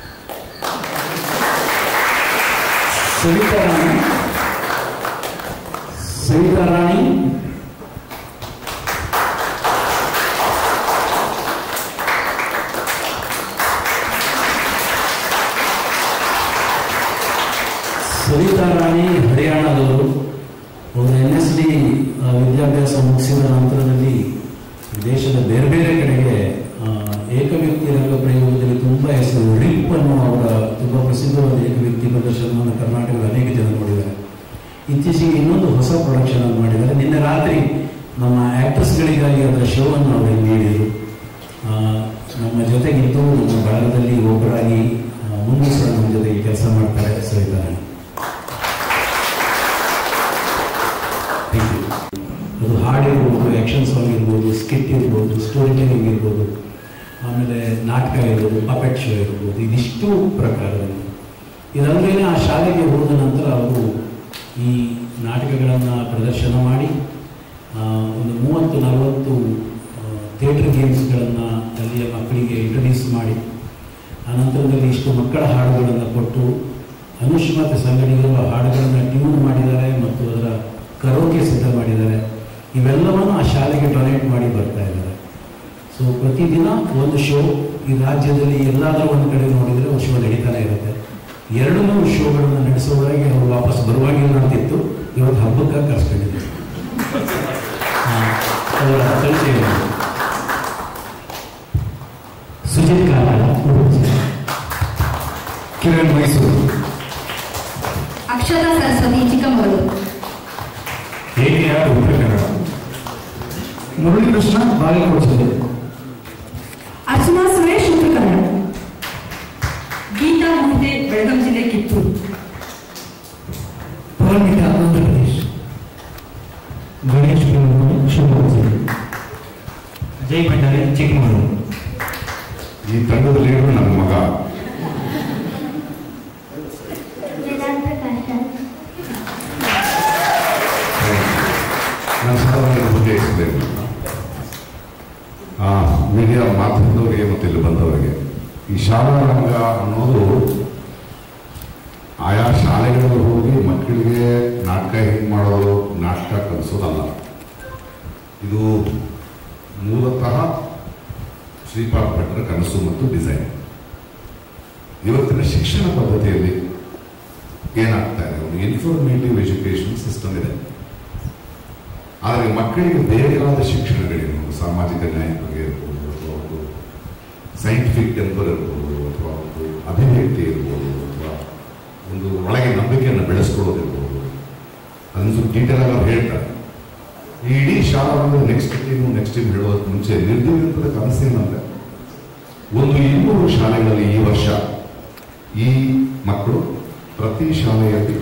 Speaker 2: ಸವಿತಾ ರಾಣಿ ಸವಿತಾ ರಾಣಿ ಸವಿತಾ ರಾಣಿ ಹರಿಯಾಣದವರು ಅವರು ಎನ್ ಎಸ್ ಡಿ ವಿದ್ಯಾಭ್ಯಾಸ ಮುಗಿಸಿದ ನಂತರದಲ್ಲಿ ದೇಶದ ಬೇರೆ ಬೇರೆ ಕಡೆಗೆ ಆ, ಏಕವ್ಯಕ್ತಿ ರಂಗ ಪ್ರಯೋಗದಲ್ಲಿ ತುಂಬ ಹೆಸರು ರಿಪ್ ಅನ್ನುವ ಅವರ ತುಂಬ ಪ್ರಸಿದ್ಧವಾದ ಏಕವ್ಯಕ್ತಿ ಪ್ರದರ್ಶನವನ್ನು ಕರ್ನಾಟಕದ ಅನೇಕ ಜನ ನೋಡಿದ್ದಾರೆ ಇತ್ತೀಚೆಗೆ ಇನ್ನೊಂದು ಹೊಸ ಪ್ರೊಡಕ್ಷನ್ ಅನ್ನು ಮಾಡಿದ್ದಾರೆ ನಿನ್ನೆ ರಾತ್ರಿ ನಮ್ಮ ಆಕ್ಟರ್ಸ್ಗಳಿಗಾಗಿ ಅದರ ಶೋವನ್ನು ಅವರು ನೀಡಿದರು ಆ, ನಮ್ಮ ಜೊತೆಗಿದ್ದು ನಮ್ಮ ಬಳಗದಲ್ಲಿ ಒಬ್ಬರಾಗಿ ಆ, ಮುಂದೆ ಸಹ ನಮ್ಮ ಜೊತೆಗೆ ಕೆಲಸ ಮಾಡ್ತಾರೆ ಸವಿತಾ ರಾಣಿ Thank you. ಅದು ಹಾಡಿರ್ಬೋದು ಆ್ಯಕ್ಷನ್ ಸಾಂಗ್ ಇರ್ಬೋದು ಸ್ಕಿಟ್ ಇರ್ಬೋದು ಸ್ಟೋರಿ ಟೆಲಿಂಗ್ ಇರ್ಬೋದು ಆಮೇಲೆ ನಾಟಕ ಇರ್ಬೋದು ಪಪೆಟ್ ಶೋ ಇರ್ಬೋದು ಇದಿಷ್ಟು ಪ್ರಕಾರದಲ್ಲಿ ಇದಲ್ಲದೆ ಆ ಶಾಲೆಗೆ ಹೋದ ನಂತರ ಅವರು ಈ ನಾಟಕಗಳನ್ನು ಪ್ರದರ್ಶನ ಮಾಡಿ ಆ, ಒಂದು ಮೂವತ್ತು ನಲವತ್ತು ಥಿಯೇಟರ್ ಗೇಮ್ಸ್ಗಳನ್ನು ಅಲ್ಲಿಯ ಮಕ್ಕಳಿಗೆ ಇಂಟ್ರೊಡ್ಯೂಸ್ ಮಾಡಿ ಅನಂತರದಲ್ಲಿ ಇಷ್ಟು ಮಕ್ಕಳ ಹಾಡುಗಳನ್ನು ಕೊಟ್ಟು ಅನುಷ್ ಮತ್ತು ಸಂಗಡಿಗರು ಆ ಹಾಡುಗಳನ್ನು ಟ್ಯೂನ್ ಮಾಡಿದ್ದಾರೆ ಮತ್ತು ಅದರ ಕರೋಕೆ ಸಿದ್ಧ ಮಾಡಿದ್ದಾರೆ ಇವೆಲ್ಲವನ್ನು ಆ ಶಾಲೆಗೆ ಡೊನೇಟ್ ಮಾಡಿ ಬರ್ತಾ ಇದ್ದಾರೆ ಸೊ ಪ್ರತಿದಿನ ಒಂದು ಶೋ ಈ ರಾಜ್ಯದಲ್ಲಿ ಎಲ್ಲಾದರೂ ಒಂದು ಕಡೆ ನೋಡಿದರೆ ಒಂದು ಶೋ ನಡೀತಾನೆ ಇರುತ್ತೆ ಎರಡು ಮೂರು ಶೋಗಳನ್ನು ನಡೆಸುವವರೆಗೆ ಅವರು ವಾಪಸ್ ಬರುವಾಗಲೂ ನಡೆದಿತ್ತು ಇವತ್ತು ಹಬ್ಬಕ್ಕೆ ಕರ್ಸ್ಕೊಂಡಿದ್ದಾರೆ ಆ, ಅವರ ಪರಿಚಯ ಇದೆ. ಸುಜಿತ್ ಕಾಲ ಕಿರಣ್ ಮೈಸೂರು
Speaker 8: ಅಕ್ಷತಾ ಸರಸ್ವತಿ ಚಿಕ್ಕಮಗಳೂರು
Speaker 2: ಹೇಗೆ ಯಾರು ಉತ್ತರ ಕನ್ನಡ ಮುರಳೀಕೃಷ್ಣ ಬಾಗಲಕೋಟೆ
Speaker 5: ಅರ್ಚನಾ ಸುರೇಶ್ ಉತ್ತರ ಕನ್ನಡ
Speaker 8: ಗೀತಾ ಮುಹ್ದೆ ಬೆಳಗಾಂ ಜಿಲ್ಲೆ ಕಿತ್ತೂರು
Speaker 2: ಪರಮಿತ ಆಂಧ್ರ ಪ್ರದೇಶ್ ಗಣೇಶ್ ಶಿವಮೊಗ್ಗ ಜೈ ಭಂಡಾರಿ ಚಿಕ್ಕಮಗಳೂರು
Speaker 4: ಈ ತಂಡದಲ್ಲಿ ಇರೋ ನನ್ನ ಮಗ ನಾನು ಸಾಧಾರಣ ಬಗ್ಗೆ ಹೆಸರಿರಲಿಲ್ಲ ಮಾಧ್ಯಮದವರಿಗೆ ಮತ್ತು ಇಲ್ಲಿ ಬಂದವರಿಗೆ ಈ ಶಾಲಾ ರಂಗ ಅನ್ನೋದು ಆಯಾ ಶಾಲೆಗಳಿಗೆ ಹೋಗಿ ಮಕ್ಕಳಿಗೆ ನಾಟಕ ಹೆಂಗೆ ಮಾಡೋದು ನಾಟಕ ಕಲಿಸೋದಲ್ಲ ಇದು ಮೂಲತಃ ಶ್ರೀಪಾದ್ ಭಟ್ರ ಕನಸು ಮತ್ತು ಡಿಸೈನ್ ಇವತ್ತಿನ ಶಿಕ್ಷಣ ಪದ್ಧತಿಯಲ್ಲಿ ಏನಾಗ್ತಾ ಇದೆ ಒಂದು ಇನ್ಫಾರ್ಮೇಟಿವ್ ಎಜುಕೇಶನ್ ಸಿಸ್ಟಮ್ ಇದೆ ಆದರೆ ಮಕ್ಕಳಿಗೆ ಬೇರೆಯಾದ ಶಿಕ್ಷಣಗಳೇನು ಒಂದು ಸಾಮಾಜಿಕ ನ್ಯಾಯ ಬಗ್ಗೆ ಇರ್ಬೋದು ಅಥವಾ ಒಂದು ಸೈಂಟಿಫಿಕ್ ಟೆಂಪರ್ ಇರ್ಬೋದು ಅಥವಾ ಒಂದು ಅಭಿವ್ಯಕ್ತಿ ಇರ್ಬೋದು ಅಥವಾ ಒಂದು ಒಳಗೆ ನಂಬಿಕೆಯನ್ನು ಬೆಳೆಸ್ಕೊಳ್ಳೋದಿರ್ಬೋದು ಅದನ್ನು ಸ್ವಲ್ಪ ಡೀಟೇಲ್ ಆಗಿ ಅವ್ರು ಹೇಳ್ತಾರೆ ಈ ಇಡೀ ಶಾಲಾ ಒಂದು ನೆಕ್ಸ್ಟ್ ಟೀಮು ನೆಕ್ಸ್ಟ್ ಟೀಮ್ ಹೇಳೋದಕ್ಕೆ ಮುಂಚೆ ನಿರ್ದಿಷ್ಟದ ಕನಸೇನಂದ್ರೆ ಒಂದು ಇನ್ನೂರು ಶಾಲೆಗಳಲ್ಲಿ ಈ ವರ್ಷ ಈ ಮಕ್ಕಳು ಪ್ರತಿ ಶಾಲೆಯಲ್ಲಿ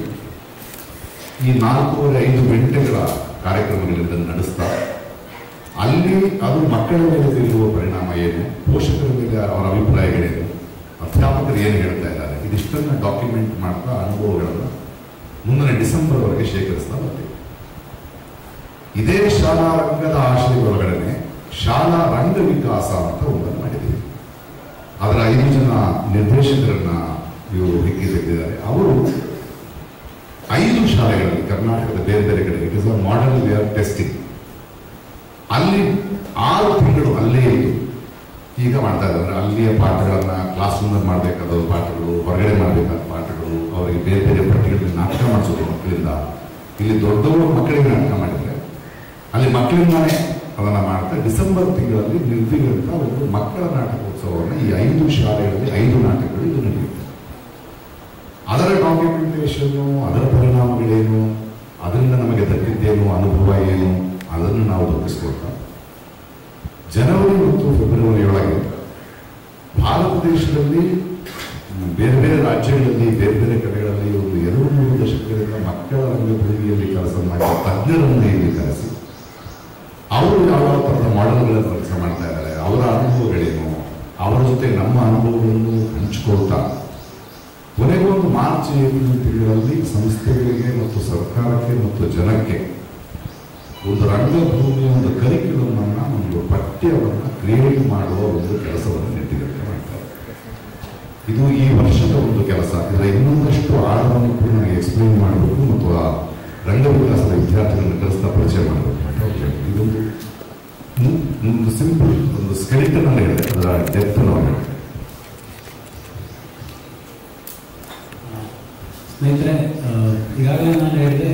Speaker 4: ಈ ನಾಲ್ಕೂವರೆ ಐದು ಗಂಟೆಗಳ ಕಾರ್ಯಕ್ರಮಗಳಿಂದ ನಡೆಸ್ತಾ ಅಲ್ಲಿ ಅದು ಮಕ್ಕಳ ಮೇಲೆ ಬೀರುವ ಪರಿಣಾಮ ಏನು ಪೋಷಕರ ಮೇಲೆ ಅವರ ಅಭಿಪ್ರಾಯಗಳೇನು ಅಧ್ಯಾಪಕರು ಏನು ಹೇಳ್ತಾ ಇದ್ದಾರೆ ಇದಿಷ್ಟನ್ನು ಡಾಕ್ಯುಮೆಂಟ್ ಮಾಡ್ತಾ ಅನುಭವಗಳನ್ನು ಮುಂದಿನ ಡಿಸೆಂಬರ್ವರೆಗೆ ಶೇಖರಿಸ್ತಾ ಬರ್ತೀವಿ ಇದೇ ಶಾಲಾ ರಂಗದ ಆಶಯದೊಳಗಡೆ ಶಾಲಾ ರಂಗ ವಿಕಾಸ ಅಂತ ಒಂದನ್ನು ಮಾಡಿದ್ದೀವಿ ಅದರ ಐದು ಜನ ನಿರ್ದೇಶಕರನ್ನ ಇವರು ಹೆಕ್ಕಿ ತೆಗೆದಿದ್ದಾರೆ ಅವರು ಐದು ಶಾಲೆಗಳಲ್ಲಿ ಕರ್ನಾಟಕದ ಬೇರೆ ಬೇರೆ ಕಡೆ it is a model we are testing ಅಲ್ಲಿ ಆರು ತಿಂಗಳು ಅಲ್ಲೇ ಇದ್ದು ಈಗ ಮಾಡ್ತಾ ಇದ್ದಾರೆ ಅಲ್ಲಿಯ ಪಾಠಗಳನ್ನ ಕ್ಲಾಸ್ ರೂಮಲ್ಲಿ ಮಾಡಬೇಕಾದ ಪಾಠಗಳು ಹೊರಗಡೆ ಮಾಡಬೇಕಾದ ಪಾಠಗಳು ಅವರಿಗೆ ಬೇರೆ ಬೇರೆ ಪಟ್ಟಿಗಳಲ್ಲಿ ನಾಟಕ ಮಾಡಿಸೋದು ಮಕ್ಕಳಿಂದ ಇಲ್ಲಿ ದೊಡ್ಡವರು ಮಕ್ಕಳಿಗೆ ನಾಟಕ ಮಾಡಿದ್ರೆ ಅಲ್ಲಿ ಮಕ್ಕಳಿಂದಾನೇ ಅದನ್ನ ಮಾಡ್ತಾ ಡಿಸೆಂಬರ್ ತಿಂಗಳಲ್ಲಿ ನಿರ್ದಿಗಂತ ಒಂದು ಮಕ್ಕಳ ನಾಟಕೋತ್ಸವವನ್ನು ಈ ಐದು ಶಾಲೆಗಳಲ್ಲಿ ಐದು ನಾಟಕಗಳು ಇದು ನಡೆಯುತ್ತೆ ಅದರ ಡಾಕ್ಯುಮೆಂಟೇಶನ್ನು ಅದರ ಪರಿಣಾಮಗಳೇನು ಅದರಿಂದ ನಮಗೆ ದಕ್ಕಿದ್ದೇನು ಅನುಭವ ಏನು ಅದನ್ನು ನಾವು ದೊರಕಿಸ್ಕೊಳ್ತಾ ಜನವರಿ ಮತ್ತು ಫೆಬ್ರವರಿ ಒಳಗೆ ಭಾರತ ದೇಶದಲ್ಲಿ ಮ್, ಬೇರೆ ಬೇರೆ ರಾಜ್ಯಗಳಲ್ಲಿ ಬೇರೆ ಬೇರೆ ಕಡೆಗಳಲ್ಲಿ ಒಂದು ಎರಡು ಮೂರು ದಶಕಗಳಿಂದ ಮಕ್ಕಳ ರಂಗಭೂಮಿಯಲ್ಲಿ ಕೆಲಸ ಮಾಡಿದ ತಜ್ಞರನ್ನು ಇಲ್ಲಿ ಕರೆಸಿ ಅವರು ಯಾವ ಯಾವ ಥರದ ಮಾಡೆಲ್ಗಳನ್ನು ಕೆಲಸ ಮಾಡ್ತಾ ಇದ್ದಾರೆ ಅವರ ಅನುಭವಗಳೇನು ಅವರ ಜೊತೆ ನಮ್ಮ ಅನುಭವಗಳನ್ನು ಹಂಚಿಕೊಳ್ತಾ ಕೊನೆಗೆ ಒಂದು ಮಾರ್ಚ್ ಏಪ್ರಿಲ್ ತಿಂಗಳಲ್ಲಿ ಸಂಸ್ಥೆಗಳಿಗೆ ಮತ್ತು ಸರ್ಕಾರಕ್ಕೆ ಮತ್ತು ಜನಕ್ಕೆ ಒಂದು ರಂಗಭೂಮಿಯ ಒಂದು ಕರಿಕ್ಯುಲಮ್ ಅನ್ನ ಒಂದು ಪಠ್ಯವನ್ನು ಕ್ರಿಯೇಟ್ ಮಾಡುವ ಒಂದು ಕೆಲಸವನ್ನು ನೆಟ್ಟಿಗಟ್ಟೆ ಮಾಡ್ತಾರೆ ಇದು ಈ ವರ್ಷದ ಒಂದು ಕೆಲಸ ಇದರ ಇನ್ನೊಂದಷ್ಟು ಆಳವನ್ನು ಕೂಡ ನನಗೆ ಎಕ್ಸ್ಪ್ಲೈನ್ ಮಾಡಬೇಕು ಮತ್ತು ಆ ರಂಗವಿಕಾಸದ ವಿದ್ಯಾರ್ಥಿಗಳನ್ನು ಕಲಿಸ್ತಾ ಪರಿಚಯ ಮಾಡಬೇಕು ಅಂತ ಒಂದು ಇದೊಂದು ಮು- ಒಂದು ಸಿಂಪಲ್ ಒಂದು ಸ್ಕೆಲಿಟನ್ ಅಲ್ಲಿ ಹೇಳಿದೆ ಅದರ ಡೆಪ್ತ್ ನಾವು
Speaker 2: ಸ್ನೇಹಿತರೆ ಆ, ಈಗಾಗಲೇ ನಾನು ಹೇಳಿದೆ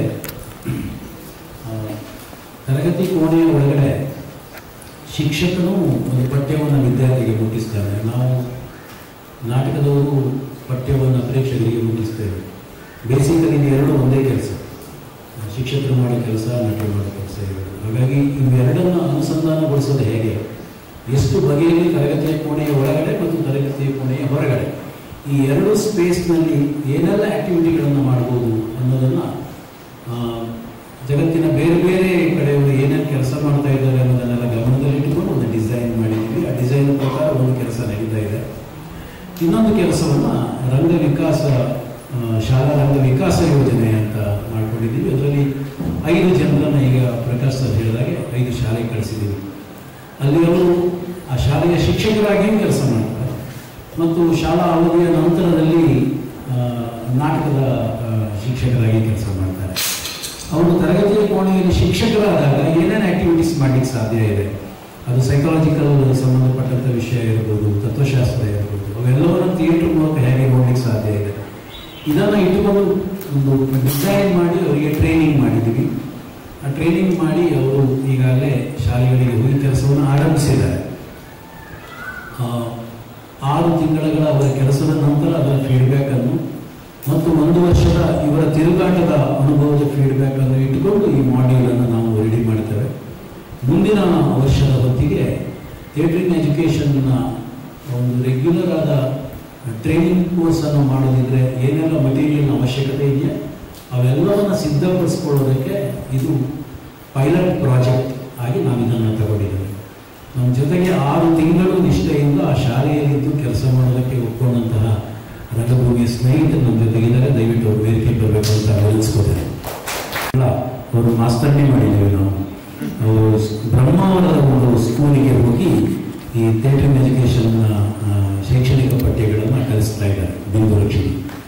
Speaker 2: ಆ, ತರಗತಿ ಕೋಣೆಯ ಒಳಗಡೆ ಶಿಕ್ಷಕನು ಒಂದು ಪಠ್ಯವನ್ನು ವಿದ್ಯಾರ್ಥಿಗೆ ಮುಟ್ಟಿಸ್ತಾನೆ ನಾವು ನಾಟಕದವರು ಪಠ್ಯವನ್ನು ಪ್ರೇಕ್ಷಕರಿಗೆ ಮುಟ್ಟಿಸ್ತೇವೆ ಬೇಸಿಕಲಿ ಇದು ಎರಡು ಒಂದೇ ಕೆಲಸ ಶಿಕ್ಷಕರು ಮಾಡೋ ಕೆಲಸ ನಟರು ಮಾಡೋ ಕೆಲಸ ಇವೆರಡು ಹಾಗಾಗಿ ಇವೆರಡನ್ನು ಅನುಸಂಧಾನಗೊಳಿಸೋದು ಹೇಗೆ ಎಷ್ಟು ಬಗೆಯಲ್ಲಿ ತರಗತಿಯ ಕೋಣೆಯ ಒಳಗಡೆ ಮತ್ತು ತರಗತಿಯ ಕೋಣೆಯ ಹೊರಗಡೆ ಈ ಎರಡು ಸ್ಪೇಸ್ನಲ್ಲಿ ಏನೆಲ್ಲ ಆಕ್ಟಿವಿಟಿಗಳನ್ನು ಮಾಡ್ಬೋದು ಅನ್ನೋದನ್ನು ಆ, ಜಗತ್ತಿನ ಬೇರೆ ಬೇರೆ ಕಡೆಯವರು ಏನೇನು ಕೆಲಸ ಮಾಡ್ತಾ ಇದ್ದಾರೆ ಅನ್ನೋದನ್ನೆಲ್ಲ ಗಮನದಲ್ಲಿಟ್ಟುಕೊಂಡು ಒಂದು ಡಿಸೈನ್ ಮಾಡಿದ್ದೀವಿ ಆ ಡಿಸೈನ್ ಪ್ರಕಾರ ಒಂದು ಕೆಲಸ ನಡೀತಾ ಇದೆ ಇನ್ನೊಂದು ಕೆಲಸವನ್ನು ರಂಗ ವಿಕಾಸ ಆ, ಶಾಲಾ ರಂಗ ವಿಕಾಸ ಯೋಜನೆ ಅಂತ ಮಾಡ್ಕೊಂಡಿದ್ದೀವಿ ಅದರಲ್ಲಿ ಐದು ಜನರನ್ನು ಈಗ ಪ್ರಕಾಶ್ ಸರ್ ಹೇಳಿದಾಗೆ ಐದು ಶಾಲೆಗೆ ಕಳಿಸಿದ್ದೀವಿ ಅಲ್ಲಿ ಅವರು ಆ ಶಾಲೆಯ ಶಿಕ್ಷಕರಾಗಿಯೂ ಕೆಲಸ ಮಾಡ್ತಾರೆ ಮತ್ತು ಶಾಲಾ ಅವಧಿಯ ನಂತರದಲ್ಲಿ ಆ, ನಾಟಕದ ಆ, ಶಿಕ್ಷಕರಾಗಿ ಕೆಲಸ ಮಾಡ್ತಾರೆ ಅವರು ತರಗತಿಯ ಕೋಣೆಯಲ್ಲಿ ಶಿಕ್ಷಕರಾದಾಗ ಏನೇನು ಆಕ್ಟಿವಿಟೀಸ್ ಮಾಡಲಿಕ್ಕೆ ಸಾಧ್ಯ ಇದೆ ಅದು ಸೈಕಾಲಜಿಕಲ್ ಸಂಬಂಧಪಟ್ಟಂಥ ವಿಷಯ ಇರ್ಬೋದು ತತ್ವಶಾಸ್ತ್ರ ಇರ್ಬೋದು ಅವೆಲ್ಲವನ್ನು ಥಿಯೇಟರ್ ಮೂಲಕ ಹೇಗೆ ನೋಡ್ಲಿಕ್ಕೆ ಸಾಧ್ಯ ಇದೆ ಇದನ್ನು ಇಟ್ಟುಕೊಂಡು ಒಂದು ಡಿಸೈನ್ ಮಾಡಿ ಅವರಿಗೆ ಟ್ರೈನಿಂಗ್ ಮಾಡಿದ್ದೀವಿ ಆ ಟ್ರೈನಿಂಗ್ ಮಾಡಿ ಅವರು ಈಗಾಗಲೇ ಶಾಲೆಗಳಿಗೆ ಹೋಗಿ ಕೆಲಸವನ್ನು ಆರಂಭಿಸಿದ್ದಾರೆ ಆ, ಆರು ತಿಂಗಳ ಅವರ ಕೆಲಸದ ನಂತರ ಅದರ ಫೀಡ್ಬ್ಯಾಕ್ ಅನ್ನು ಮತ್ತು ಒಂದು ವರ್ಷದ ಇವರ ತಿರುಗಾಟದ ಅನುಭವದ ಫೀಡ್ಬ್ಯಾಕ್ ಅನ್ನು ಇಟ್ಟುಕೊಂಡು ಈ ಮಾಡ್ಯೂಲ್ ಅನ್ನು ನಾವು ರೆಡಿ ಮಾಡ್ತೇವೆ ಮುಂದಿನ ವರ್ಷದ ಹೊತ್ತಿಗೆ ಥಿಯೇಟ್ರಿನ್ ಎಜುಕೇಷನ್ನ ಒಂದು ರೆಗ್ಯುಲರ್ ಆದ ಟ್ರೈನಿಂಗ್ ಕೋರ್ಸ್ ಅನ್ನು ಮಾಡೋದಿದ್ರೆ ಏನೆಲ್ಲ ಮಟೀರಿಯಲ್ ಅವಶ್ಯಕತೆ ಇದೆಯಾ ಅವೆಲ್ಲವನ್ನು ಸಿದ್ಧಪಡಿಸ್ಕೊಳ್ಳೋದಕ್ಕೆ ಇದು ಪೈಲಟ್ ಪ್ರಾಜೆಕ್ಟ್ ಆಗಿ ನಾವು ಇದನ್ನು ತಗೊಂಡಿದ್ದೇವೆ ನಮ್ಮ ಜೊತೆಗೆ ಆರು ತಿಂಗಳು ನಿಷ್ಠೆಯಿಂದ ಆ ಶಾಲೆಯಲ್ಲಿದ್ದು ಕೆಲಸ ಮಾಡೋದಕ್ಕೆ ಒಪ್ಕೊಂಡಂತಹ ರಂಗಭೂಮಿಯ ಸ್ನೇಹಿತರು ನಮ್ಮ ಜೊತೆಗಿದ್ದಾರೆ ದಯವಿಟ್ಟು ಅವ್ರು ವೇದಿಕೆ ಬರಬೇಕು ಅಂತ ವಿನಂತಿಸ್ಕೋತೇನೆ ಅಲ್ಲ ಅವರು ಮಾಸ್ತರ್ನಿ ಮಾಡಿದ್ದೇವೆ ನಾವು ಅವರು ಸ್- ಬ್ರಹ್ಮಾವರದ ಒಂದು ಸ್ಕೂಲಿಗೆ ಹೋಗಿ
Speaker 9: ಈ ಥಿಯೇಟರ್ ಎಜುಕೇಷನ್ನ ಶೈಕ್ಷಣಿಕ ಪಠ್ಯಗಳನ್ನು ಕಲಿಸ್ತಾ ಇದ್ದಾರೆ ಬಿಂದು ಲಕ್ಷ್ಮಿ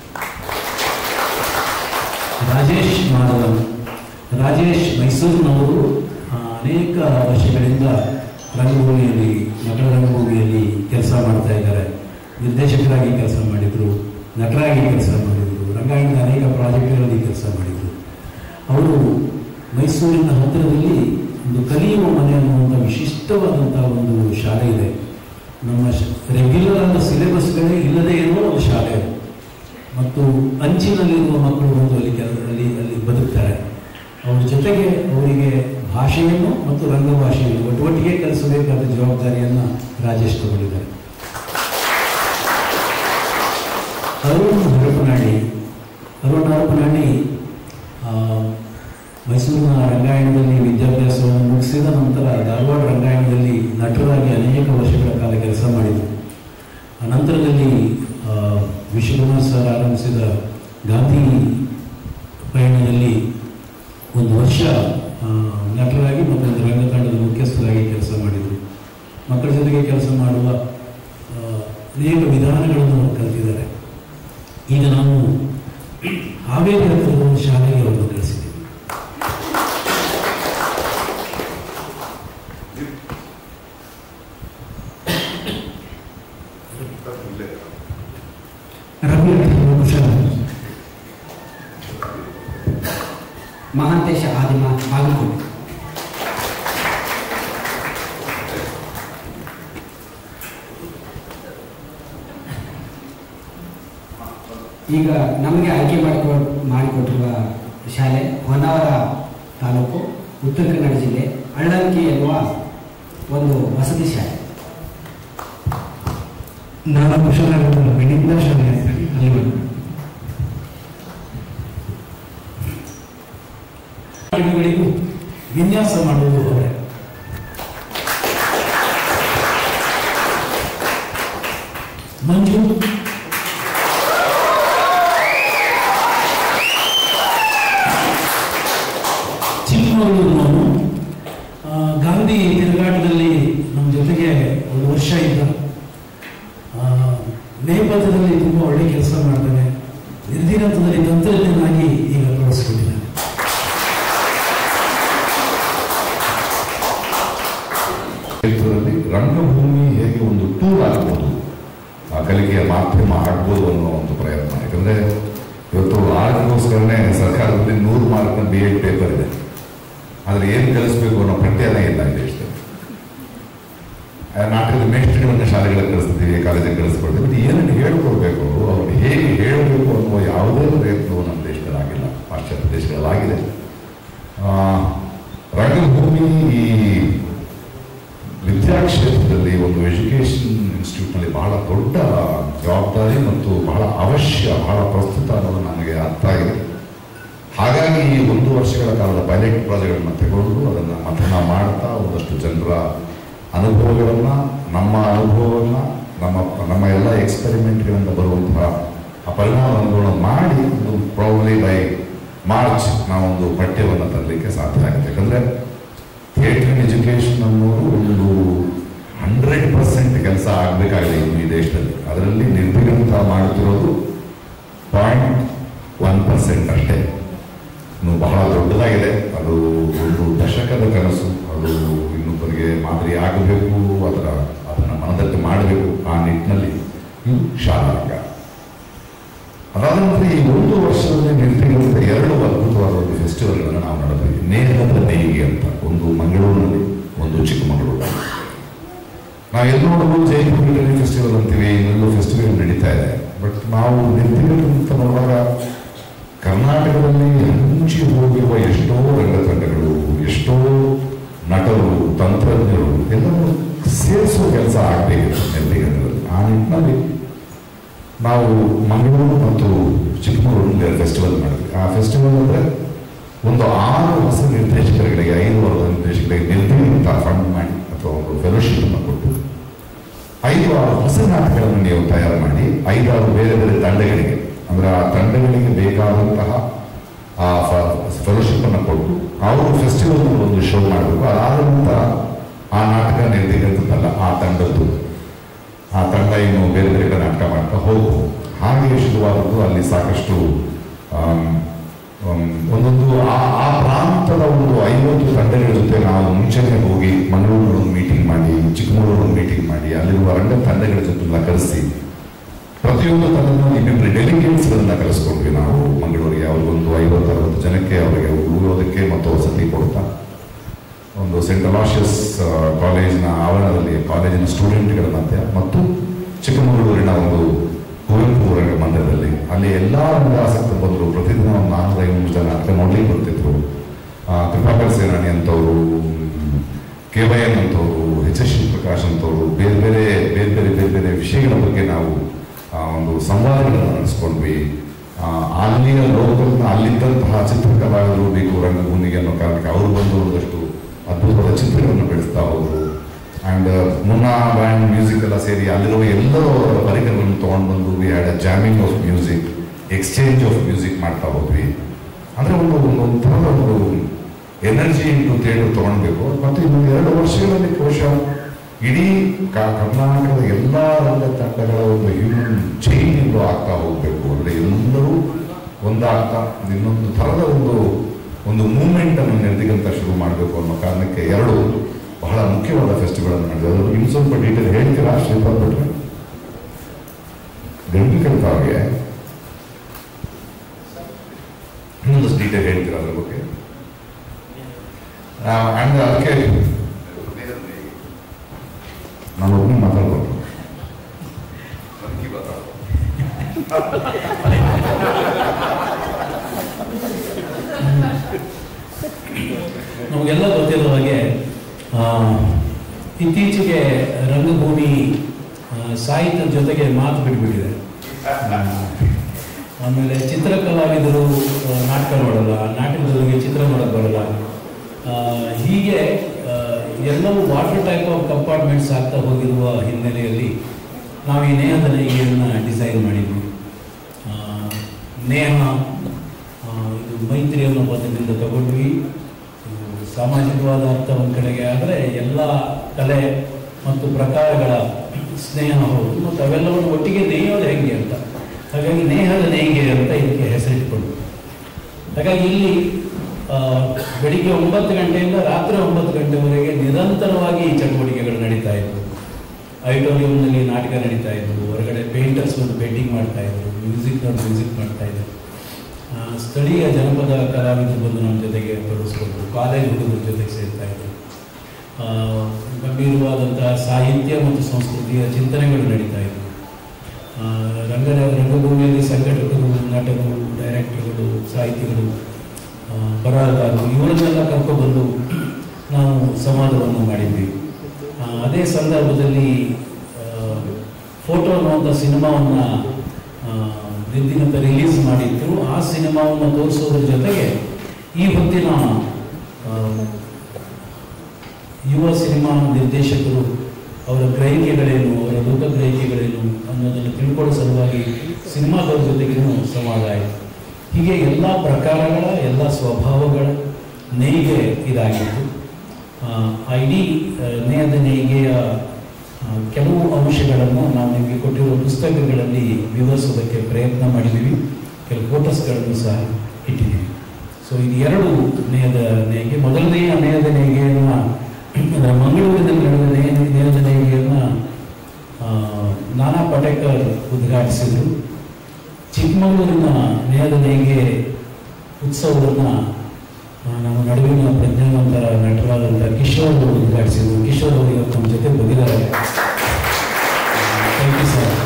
Speaker 9: ರಾಜೇಶ್ ಮಾಧವನ್ ರಾಜೇಶ್ ಮೈಸೂರಿನವರು ಆ, ಅನೇಕ ವರ್ಷಗಳಿಂದ ರಂಗಭೂಮಿಯಲ್ಲಿ ನಟರ ರಂಗಭೂಮಿಯಲ್ಲಿ ಕೆಲಸ ಮಾಡ್ತಾ ಇದ್ದಾರೆ ನಿರ್ದೇಶಕರಾಗಿ ಕೆಲಸ ಮಾಡಿದರು ನಟರಾಗಿ ಕೆಲಸ ಮಾಡಿದರು ರಂಗಾಯಣದ ಅನೇಕ ಪ್ರಾಜೆಕ್ಟ್ಗಳಲ್ಲಿ ಕೆಲಸ ಮಾಡಿದರು ಅವರು ಮೈಸೂರಿನ ಹತ್ತಿರದಲ್ಲಿ ಒಂದು ಕಲಿಯುವ ಮನೆ ಅನ್ನುವಂಥ ವಿಶಿಷ್ಟವಾದಂಥ ಒಂದು ಶಾಲೆ ಇದೆ ನಮ್ಮ ರೆಗ್ಯುಲರ್ ಆದ ಸಿಲೆಬಸ್ಗಳೇ ಇಲ್ಲದೇ ಇರುವ ಒಂದು ಶಾಲೆ ಅದು ಮತ್ತು ಅಂಚಿನಲ್ಲಿರುವ ಮಕ್ಕಳು ಬಂದು ಅಲ್ಲಿ ಕೆಲ ಅಲ್ಲಿ ಅಲ್ಲಿ ಬದುಕ್ತಾರೆ ಅವ್ರ ಜೊತೆಗೆ ಅವರಿಗೆ ಭಾಷೆಯನ್ನು ಮತ್ತು ರಂಗಭಾಷೆಯನ್ನು ಒಟ್ಟೊಟ್ಟಿಗೆ ಕಲಿಸಬೇಕಾದ ಜವಾಬ್ದಾರಿಯನ್ನು ರಾಜೇಶ್ ತಗೊಂಡಿದ್ದಾರೆ ಅರುಣ್ ಹರಪನಾಡಿ ಅರುಣ್ ಹರಪನಾಡಿ ಆ, ಮೈಸೂರಿನ ರಂಗಾಯಣದಲ್ಲಿ ವಿದ್ಯಾಭ್ಯಾಸವನ್ನು ಮುಗಿಸಿದ ನಂತರ ಧಾರವಾಡ ರಂಗಾಯಣದಲ್ಲಿ ನಟರಾಗಿ ಅನೇಕ ವರ್ಷಗಳ ಕಾಲ ಕೆಲಸ ಮಾಡಿದರು ಅನಂತರದಲ್ಲಿ ಆ, ವಿಶ್ವಕುಮಾರ್ ಸರ್ ಆರಂಭಿಸಿದ ಗಾಂಧಿ ಪಯಣದಲ್ಲಿ ಒಂದು ವರ್ಷ ಆ, ನಟರಾಗಿ ಮತ್ತು ಒಂದು ರಂಗತಂಡದ ಮುಖ್ಯಸ್ಥರಾಗಿ ಕೆಲಸ ಮಾಡಿದರು ಮಕ್ಕಳ ಜೊತೆಗೆ ಕೆಲಸ ಮಾಡುವ ಆ, ಅನೇಕ ವಿಧಾನಗಳನ್ನು ಅವರು ಕಲಿತಿದ್ದಾರೆ ಈಗ ನಾವು ಹಾವೇರಿ ಹತ್ತಿರದ ಒಂದು ಶಾಲೆಗೆ ಅವರನ್ನು ಕಳಿಸಿದ್ದೀವಿ ರವಿ ಕುಶಲ
Speaker 10: ಮಹಾಂತೇಶ ಆದಿಮ ಬಾಗಲಕೋಟೆ ಈಗ ನಮಗೆ ಆಯ್ಕೆ ಮಾಡಿಕೊ ಮಾಡಿಕೊಟ್ಟಿರುವ ಶಾಲೆ ಹೊನ್ನಾವರ ತಾಲೂಕು ಉತ್ತರ ಕನ್ನಡ ಜಿಲ್ಲೆ ಅಳ್ಳಂಕಿ ಎನ್ನುವ ಒಂದು ವಸತಿ ಶಾಲೆ
Speaker 9: ನಾನು ಕುಶಲನಗರದ ವಿನಿಂದ ಶಾಲೆ ಅಲ್ಲಿ ಬಂದೆ. ಅಡುಗೆಗಳಿಗೂ ವಿನ್ಯಾಸ ಮಾಡುವುದು ಅವರೇ ಮಂಜು ಚಿಕ್ಕಮಗಳೂರಿನವನು ಆ, ಗಾಂಧಿ ತಿರುಗಾಟದಲ್ಲಿ ನಮ್ಮ ಜೊತೆಗೆ ಒಂದು ವರ್ಷ ಇದ್ದ ಆ, ನೇಪಥ್ಯದಲ್ಲಿ ತುಂಬ ಒಳ್ಳೆ ಕೆಲಸ ಮಾಡ್ತಾನೆ ನಿರ್ದಿನಂತದಲ್ಲಿ ತಂತ್ರಜ್ಞನಾಗಿ ಈಗ ತೊಡಗಿಸ್ಕೊಂಡಿದ್ದಾನೆ
Speaker 4: ಕ್ಷೇತ್ರದಲ್ಲಿ ರಂಗಭೂಮಿ ಹೇಗೆ ಒಂದು ಟೂರ್ ಆಗ್ಬೋದು ಆ ಕಲಿಕೆಯ ಮಾಧ್ಯಮ ಆಗ್ಬೋದು ಅನ್ನೋ ಒಂದು ಪ್ರಯತ್ನ ಯಾಕಂದ್ರೆ ಇವತ್ತು ಆರ್ಟ್ಗೋಸ್ಕರನೇ ಸರ್ಕಾರದಲ್ಲಿ ನೂರು ಮಾರ್ಕ್ನ ಬಿ ಎಡ್ ಪೇಪರ್ ಇದೆ ಆದರೆ ಏನು ಕಲಿಸ್ಬೇಕು ಅನ್ನೋ ಪಠ್ಯನೇ ಇಲ್ಲ ಈ ದೇಶದಲ್ಲಿ ಆ ನಾಟಕದ ಮೇಷ್ಟ್ರಿಗಳನ್ನ ಶಾಲೆಗಳಿಗೆ ಕಳಿಸ್ತೀವಿ ಕಾಲೇಜಿಗೆ ಕಳಿಸ್ಕೊಡ್ತೀವಿ ಬಟ್ ಏನನ್ನು ಹೇಳ್ಕೊಡ್ಬೇಕು ಅವ್ರು ಹೇಗೆ ಹೇಳಬೇಕು ಅನ್ನುವ ಯಾವುದೇ ಪ್ರಯತ್ನವು ನಮ್ಮ ದೇಶದಲ್ಲಿ ಆಗಿಲ್ಲ ಪಾಶ್ಚಾತ್ಯ ದೇಶಗಳಲ್ಲಾಗಿದೆ ಆ, ರಂಗಭೂಮಿ ಈ ವಿದ್ಯಾಕ್ಷೇತ್ರದಲ್ಲಿ ಒಂದು ಎಜುಕೇಷನ್ ಇನ್ಸ್ಟಿಟ್ಯೂಟ್ನಲ್ಲಿ ಬಹಳ ದೊಡ್ಡ ಜವಾಬ್ದಾರಿ ಮತ್ತು ಬಹಳ ಅವಶ್ಯ ಬಹಳ ಪ್ರಸ್ತುತ ಅನ್ನೋದು ನನಗೆ ಅರ್ಥ ಆಗಿದೆ ಹಾಗಾಗಿ ಈ ಒಂದು ವರ್ಷಗಳ ಕಾಲದ ಪೈಲಟ್ ಪ್ರಾಜೆಕ್ಟ್ಗಳನ್ನು ತಗೊಂಡು ಅದನ್ನು ಮಥನ ಮಾಡ್ತಾ ಒಂದಷ್ಟು ಜನರ ಅನುಭವಗಳನ್ನು ನಮ್ಮ ಅನುಭವವನ್ನು ನಮ್ಮ ನಮ್ಮ ಎಲ್ಲ ಎಕ್ಸ್ಪೆರಿಮೆಂಟ್ಗಳಿಂದ ಬರುವಂತಹ ಆ ಪರಿಣಾಮವನ್ನು ಮಾಡಿ ಒಂದು ಪ್ರಾಬ್ಲಿ ಬೈ ಮಾರ್ಚ್ ನಾವೊಂದು ಪಠ್ಯವನ್ನು ತರಲಿಕ್ಕೆ ಸಾಧ್ಯ ಆಗುತ್ತೆ ಯಾಕಂದರೆ ಥಿಯೇಟರ್ ಎಜುಕೇಷನ್ ಅನ್ನೋದು ಒಂದು ಹಂಡ್ರೆಡ್ ಪರ್ಸೆಂಟ್ ಕೆಲಸ ಆಗಬೇಕಾಗಿದೆ ಇನ್ನು ಈ ದೇಶದಲ್ಲಿ ಅದರಲ್ಲಿ ನಿರ್ವಿಘ್ನತ ಮಾಡುತ್ತಿರೋದು ಪಾಯಿಂಟ್ ಒನ್ ಪರ್ಸೆಂಟ್ ಅಷ್ಟೇ ಇನ್ನು ಬಹಳ ದೊಡ್ಡದಾಗಿದೆ ಅದು ಒಂದು ದಶಕದ ಕನಸು ಅದು ಇನ್ನೊಬ್ಬರಿಗೆ ಮಾದರಿ ಆಗಬೇಕು ಅದರ ಅದನ್ನು ಮನದಟ್ಟು ಮಾಡಬೇಕು ಆ ನಿಟ್ಟಿನಲ್ಲಿ ಇದು ಶಾಲಾರಂಗ ಅದಾದ ನಂತರ ಈ ಒಂದು ವರ್ಷದಲ್ಲಿ ನಿರ್ತಿಗಳಿಂದ ಎರಡು ಅದ್ಭುತವಾದ ಒಂದು ಫೆಸ್ಟಿವಲ್ಗಳನ್ನು ನಾವು ನಡೆದ್ವಿ ನೇರದ ನೇಯಿಗೆ ಅಂತ ಒಂದು ಮಂಗಳೂರಿನಲ್ಲಿ ಒಂದು ಚಿಕ್ಕಮಗಳೂರು ನಾವು ಎಲ್ಲಿ ನೋಡಬಹುದು ಜೈಪುರ ಫೆಸ್ಟಿವಲ್ ಅಂತೀವಿ ಇನ್ನೆಲ್ಲೋ ಫೆಸ್ಟಿವಲ್ ನಡೀತಾ ಇದೆ ಬಟ್ ನಾವು ನಿರ್ತಿಗಳು ಅಂತ ನೋಡುವಾಗ ಕರ್ನಾಟಕದಲ್ಲಿ ಹಂಚಿ ಹೋಗಿರುವ ಎಷ್ಟೋ ರಂಗತಂಡಗಳು ಎಷ್ಟೋ ನಟರು ತಂತ್ರಜ್ಞರು ಎಲ್ಲರೂ ಸೇರಿಸುವ ಕೆಲಸ ಆಗಬೇಕಿದೆ ನಿರ್ತಿಗಂಧದಲ್ಲಿ ಆ ನಿಟ್ಟಿನಲ್ಲಿ ನಾವು ಮಂಗಳೂರು ಮತ್ತು ಚಿಕ್ಕಮಗಳೂರಿನಲ್ಲಿ ಫೆಸ್ಟಿವಲ್ ಮಾಡಿದ್ವಿ ಆ ಫೆಸ್ಟಿವಲ್ ಅಂದರೆ ಒಂದು ಆರು ಹೊಸ ನಿರ್ದೇಶಕರುಗಳಿಗೆ ಐದು ಹೊಸ ನಿರ್ದೇಶಕರಿಗೆ ನಿರ್ದಿಷ್ಟ ಫಂಡ್ ಮಾಡಿ ಅಥವಾ ಒಂದು ಫೆಲೋಶಿಪ್ ಅನ್ನು ಕೊಟ್ಟು ಐದು ಆರು ಹೊಸ ನಾಟಕಗಳನ್ನು ನೀವು ತಯಾರು ಮಾಡಿ ಐದಾರು ಬೇರೆ ಬೇರೆ ತಂಡಗಳಿಗೆ ಅಂದ್ರೆ ಆ ತಂಡಗಳಿಗೆ ಬೇಕಾದಂತಹ ಆ ಫೆಲೋಶಿಪ್ ಅನ್ನು ಕೊಟ್ಟು ಅವರು ಫೆಸ್ಟಿವಲ್ ಒಂದು ಶೋ ಮಾಡಬೇಕು ಅದಾದ ನಂತರ ಆ ನಾಟಕ ನಿರ್ದೇಶಿತಲ್ಲ ಆ ತಂಡದ್ದು ಆ ತಂಡ ಇನ್ನು ಬೇರೆ ಬೇರೆ ಕಡೆ ನಾಟಕ ಮಾಡ್ತಾ ಹೋಗು ಹಾಗೆ ಶುರುವಾದದ್ದು ಅಲ್ಲಿ ಸಾಕಷ್ಟು ಆಮ್, ಆಮ್, ಒಂದೊಂದು ಆ ಆ ಪ್ರಾಂತದ ಒಂದು ಐವತ್ತು ತಂಡಗಳ ಜೊತೆ ನಾವು ಮುಂಚೆನೆ ಹೋಗಿ ಮಂಗಳೂರು ಒಂದು ಮೀಟಿಂಗ್ ಮಾಡಿ ಚಿಕ್ಕಮಗಳೂರು ಒಂದು ಮೀಟಿಂಗ್ ಮಾಡಿ ಅಲ್ಲಿರುವ ರಂಗ ತಂಡಗಳ ಜೊತೆ ಕರೆಸಿ ಪ್ರತಿಯೊಂದು ತಂಡದ ಇನ್ನಿಬ್ಬರು ಡೆಲಿಗೇಟ್ಸ್ಗಳನ್ನ ಕರೆಸ್ಕೊಂಡ್ವಿ ನಾವು ಮಂಗಳೂರಿಗೆ ಅವ್ರಿಗೊಂದು ಐವತ್ತು ಅರವತ್ತು ಜನಕ್ಕೆ ಅವರಿಗೆ ಉಳಿಯೋದಕ್ಕೆ ಮತ್ತು ವಸತಿ ಕೊಡ್ತಾ ಒಂದು ಸೆಂಟ್ ಅಲಾಷಿಯಸ್ ಕಾಲೇಜಿನ ಆವರಣದಲ್ಲಿ ಕಾಲೇಜಿನ ಸ್ಟೂಡೆಂಟ್ಗಳ ಮಧ್ಯೆ ಮತ್ತು ಚಿಕ್ಕಮಗಳೂರಿನ ಒಂದು ಕುವೆಂಪು ರಂಗ ಮಂದಿರದಲ್ಲಿ ಅಲ್ಲಿ ಎಲ್ಲ ರಂಗ ಆಸಕ್ತರು ಬಂದರು ಪ್ರತಿದಿನ ಒಂದು ನಾನ್ನೂರ ಐನೂರು ಜನ ನಾಟಕ ನೋಡ್ಲಿಕ್ಕೆ ಬರ್ತಿದ್ರು ಆ, ಕೃಪಾಕರ್ ಸೇನಾನಿ ಅಂತವರು ಕೆ ವೈ ಎನ್ ಅಂತವರು ಎಚ್ ಎಸ್ ಪ್ರಕಾಶ್ ಅಂತವರು ಬೇರೆ ಬೇರೆ ಬೇರೆ ಬೇರೆ ಬೇರೆ ಬೇರೆ ವಿಷಯಗಳ ಬಗ್ಗೆ ನಾವು ಆ, ಒಂದು ಸಂವಾದಗಳನ್ನು ನಡೆಸ್ಕೊಂಡ್ವಿ ಆ, ಅಲ್ಲಿಯ ಲೋಕಲ್ನ ಅಲ್ಲಿದ್ದಂತಹ ಚಿತ್ರಕಲಾವಿದರು ಬೇಕು ರಂಗಭೂಮಿಗೆ ಅನ್ನೋ ಕಾರಣಕ್ಕೆ ಅವರು ಬಂದು ಒಂದಷ್ಟು ಅದ್ಭುತವಾದ ಚಿತ್ರಗಳನ್ನು ಬೆಳೆಸ್ತಾ ಹೋದರು ಆ್ಯಂಡ್ ಮುನ್ನಾ ಬ್ಯಾಂಡ್ ಮ್ಯೂಸಿಕ್ ಎಲ್ಲ ಸೇರಿ ಅಲ್ಲಿರುವ ಎಲ್ಲರೂ ಅವರ ಪರಿಕರಗಳನ್ನು ತೊಗೊಂಡು ಬಂದು we had a jamming of music exchange of music ಮಾಡ್ತಾ ಹೋದ್ವಿ ಅಂದರೆ ಒಂದು ಒಂದು ಒಂಥರದ ಒಂದು ಎನರ್ಜಿ ಅಂತ ಹೇಳಿ ತೊಗೊಳ್ಬೇಕು ಮತ್ತು ಇನ್ನೊಂದು ಎರಡು ವರ್ಷಗಳಲ್ಲಿ ಬಹುಶಃ ಇಡೀ ಕ- ಕರ್ನಾಟಕದ ಎಲ್ಲ ರಂಗ ತಂಡಗಳ ಒಂದು ಹ್ಯೂಮನ್ ಚೈನ್ ಆಗ್ತಾ ಹೋಗಬೇಕು ಅಂದರೆ ಎಲ್ಲರೂ ಒಂದಾಗ್ತಾ ಇನ್ನೊಂದು ಥರದ ಒಂದು ಒಂದು ಮೂಮೆಂಟ್ ಅನ್ನು ನಿರ್ದಿಗಂತ ಶುರು ಮಾಡಬೇಕು ಅನ್ನೋ ಕಾರಣಕ್ಕೆ ಎರಡು ಬಹಳ ಮುಖ್ಯವಾದ ಫೆಸ್ಟಿವಲ್ ನಡೆದಿದೆ ಅದ್ರ ಬಗ್ಗೆ ಇನ್ನು ಸ್ವಲ್ಪ ಡೀಟೇಲ್ ಹೇಳ್ತೀರಾ ಶ್ರೀಪಾದ್ ಭಟ್ರೆ ಗಂಟು ಕೇಳ್ತಾ ಅವ್ರಿಗೆ ಇನ್ನೊಂದಷ್ಟು ಡೀಟೇಲ್ ಹೇಳ್ತೀರಾ ಅದ್ರ ಬಗ್ಗೆ ಆ್ಯಂಡ್ ಅದಕ್ಕೆ ನಾನು ಒಬ್ಬನೇ ಮಾತಾಡ್ಬೋದು
Speaker 9: ನಮಗೆಲ್ಲ ಗೊತ್ತಿರೋ ಹಾಗೆ ಆ, ಇತ್ತೀಚೆಗೆ ರಂಗಭೂಮಿ ಆ, ಸಾಹಿತ್ಯದ ಜೊತೆಗೆ ಮಾತು ಬಿಟ್ಬಿಟ್ಟಿದೆ ಆ, ಆಮೇಲೆ ಚಿತ್ರಕಲಾವಿದರು ಆ, ನಾಟಕ ನೋಡಲ್ಲ ನಾಟಕದವರಿಗೆ ಚಿತ್ರ ನೋಡೋಕೆ ಬರಲ್ಲ ಆ, ಹೀಗೆ ಆ, ಎಲ್ಲವೂ ವಾಟರ್ ಟೈಪ್ ಆಫ್ ಕಂಪಾರ್ಟ್ಮೆಂಟ್ಸ್ ಆಗ್ತಾ ಹೋಗಿರುವ ಹಿನ್ನೆಲೆಯಲ್ಲಿ ನಾವು ಈ ನೇಹದ ನೇಹಿಗೆಯನ್ನು ಡಿಸೈನ್ ಮಾಡಿದ್ವಿ ಆ, ನೇಹ ಆ, ಇದು ಮೈತ್ರಿ ಅನ್ನೋ ಪದದಿಂದ ತಗೊಂಡ್ವಿ ಇದು ಸಾಮಾಜಿಕವಾದ ಅರ್ಥ ಒಂದು ಕಡೆಗೆ ಆದರೆ ಎಲ್ಲ ಕಲೆ ಮತ್ತು ಪ್ರಕಾರಗಳ ಸ್ನೇಹ ಹೌದು ಮತ್ತು ಅವೆಲ್ಲವನ್ನು ಒಟ್ಟಿಗೆ ನೇಯೋದು ಹೆಂಗೆ ಅಂತ ಹಾಗಾಗಿ ನೇಹದ ನೇಯ್ಗೆ ಅಂತ ಇದಕ್ಕೆ ಹೆಸರಿಟ್ಕೊಂಡು ಹಾಗಾಗಿ ಇಲ್ಲಿ ಆ, ಬೆಳಿಗ್ಗೆ ಒಂಬತ್ತು ಗಂಟೆಯಿಂದ ರಾತ್ರಿ ಒಂಬತ್ತು ಗಂಟೆವರೆಗೆ ನಿರಂತರವಾಗಿ ಈ ಚಟುವಟಿಕೆಗಳು ನಡೀತಾ ಇದ್ವು ಐಟೋರಿಯಂನಲ್ಲಿ ನಾಟಕ ನಡೀತಾ ಇದ್ವು ಹೊರಗಡೆ ಪೇಂಟರ್ಸ್ ಒಂದು ಪೇಂಟಿಂಗ್ ಮಾಡ್ತಾ ಇದ್ರು ಮ್ಯೂಸಿಕ್ನವ್ರು ಮ್ಯೂಸಿಕ್ ಮಾಡ್ತಾ ಇದ್ರು ಆ, ಸ್ಥಳೀಯ ಜನಪದ ಕಲಾವಿದರು ಬಂದು ನಮ್ಮ ಜೊತೆಗೆ ತೊಡಗಿಸ್ಕೊಂಡ್ರು ಕಾಲೇಜ್ ಹುಡುಗರ ಜೊತೆಗೆ ಸೇರ್ತಾ ಇದ್ರು ಆ, ಗಂಭೀರವಾದಂತಹ ಸಾಹಿತ್ಯ ಮತ್ತು ಸಂಸ್ಕೃತಿಯ ಚಿಂತನೆಗಳು ನಡೀತಾ ಇದ್ವು ಆ, ರಂಗ ರಂಗಭೂಮಿಯಲ್ಲಿ ಸಂಘಟಕರು ನಟರು ಡೈರೆಕ್ಟರ್ಗಳು ಸಾಹಿತಿಗಳು ಆ, ಬರಹಗಾರರು ಇವರನ್ನೆಲ್ಲ ಕರ್ಕೊಬಂದು ನಾವು ಸಂವಾದವನ್ನು ಮಾಡಿದ್ವಿ ಆ, ಅದೇ ಸಂದರ್ಭದಲ್ಲಿ ಫೋಟೋ ಅನ್ನುವಂಥ ಸಿನಿಮಾವನ್ನು ದಿನದಿನದ ರಿಲೀಸ್ ಮಾಡಿದ್ರು ಆ ಸಿನಿಮಾವನ್ನು ತೋರಿಸೋದ್ರ ಜೊತೆಗೆ ಈ ಹೊತ್ತಿನ ಆ, ಯುವ ಸಿನಿಮಾ ನಿರ್ದೇಶಕರು ಅವರ ಗ್ರಹಿಕೆಗಳೇನು ಅವರ ಲೋಕ ಗ್ರಹಿಕೆಗಳೇನು ಅನ್ನೋದನ್ನು ತಿಳ್ಕೊಳ್ಳೋ ಸಲುವಾಗಿ ಸಿನಿಮಾದವ್ರ ಜೊತೆಗೇನು ಸಂವಾದ ಆಯಿತು ಹೀಗೆ ಎಲ್ಲ ಪ್ರಕಾರಗಳ ಎಲ್ಲ ಸ್ವಭಾವಗಳ ನೇಯ್ಗೆ ಇದಾಗಿತ್ತು ಆ, ಆ ಇಡೀ ಆ, ನೇಯದ ನೇಯ್ಗೆಯ ಆ, ಕೆಲವು ಅಂಶಗಳನ್ನು ನಾವು ನಿಮಗೆ ಕೊಟ್ಟಿರುವ ಪುಸ್ತಕಗಳಲ್ಲಿ ವಿವರಿಸೋದಕ್ಕೆ ಪ್ರಯತ್ನ ಮಾಡಿದ್ದೀವಿ ಕೆಲವು ಫೋಟೋಸ್ಗಳನ್ನು ಸಹ ಇಟ್ಟಿದ್ದೀವಿ ಸೊ ಇದು ಎರಡು ನೇಯದ ನೇಯ್ಗೆ ಮೊದಲನೆಯ ನೇಯದ ನೇಯ್ಗೆಯನ್ನು ಅಂದರೆ ಮಂಗಳೂರಿನಲ್ಲಿ ನಡೆದ ನೇಯ ನೇಯದ ನೇಯ್ಗೆಯನ್ನು ಆ, ನಾನಾ ಪಟೇಕರ್ ಉದ್ಘಾಟಿಸಿದರು ಚಿಕ್ಕಮಗಳೂರಿನ ನೇಯದ ನೇಯ್ಗೆ ಉತ್ಸವವನ್ನು ಆ, ನಮ್ಮ ನಡುವಿನ ಪ್ರಜ್ಞಾವಂತರ ನಟರಾದಂಥ ಕಿಶೋರ್ ಅವರು ಉದ್ಘಾಟಿಸಿದರು ಕಿಶೋರ್ ಅವರು ಇವತ್ತು ನಮ್ಮ ಜೊತೆ ಬಂದಿದ್ದಾರೆ ಥ್ಯಾಂಕ್ ಯು ಸರ್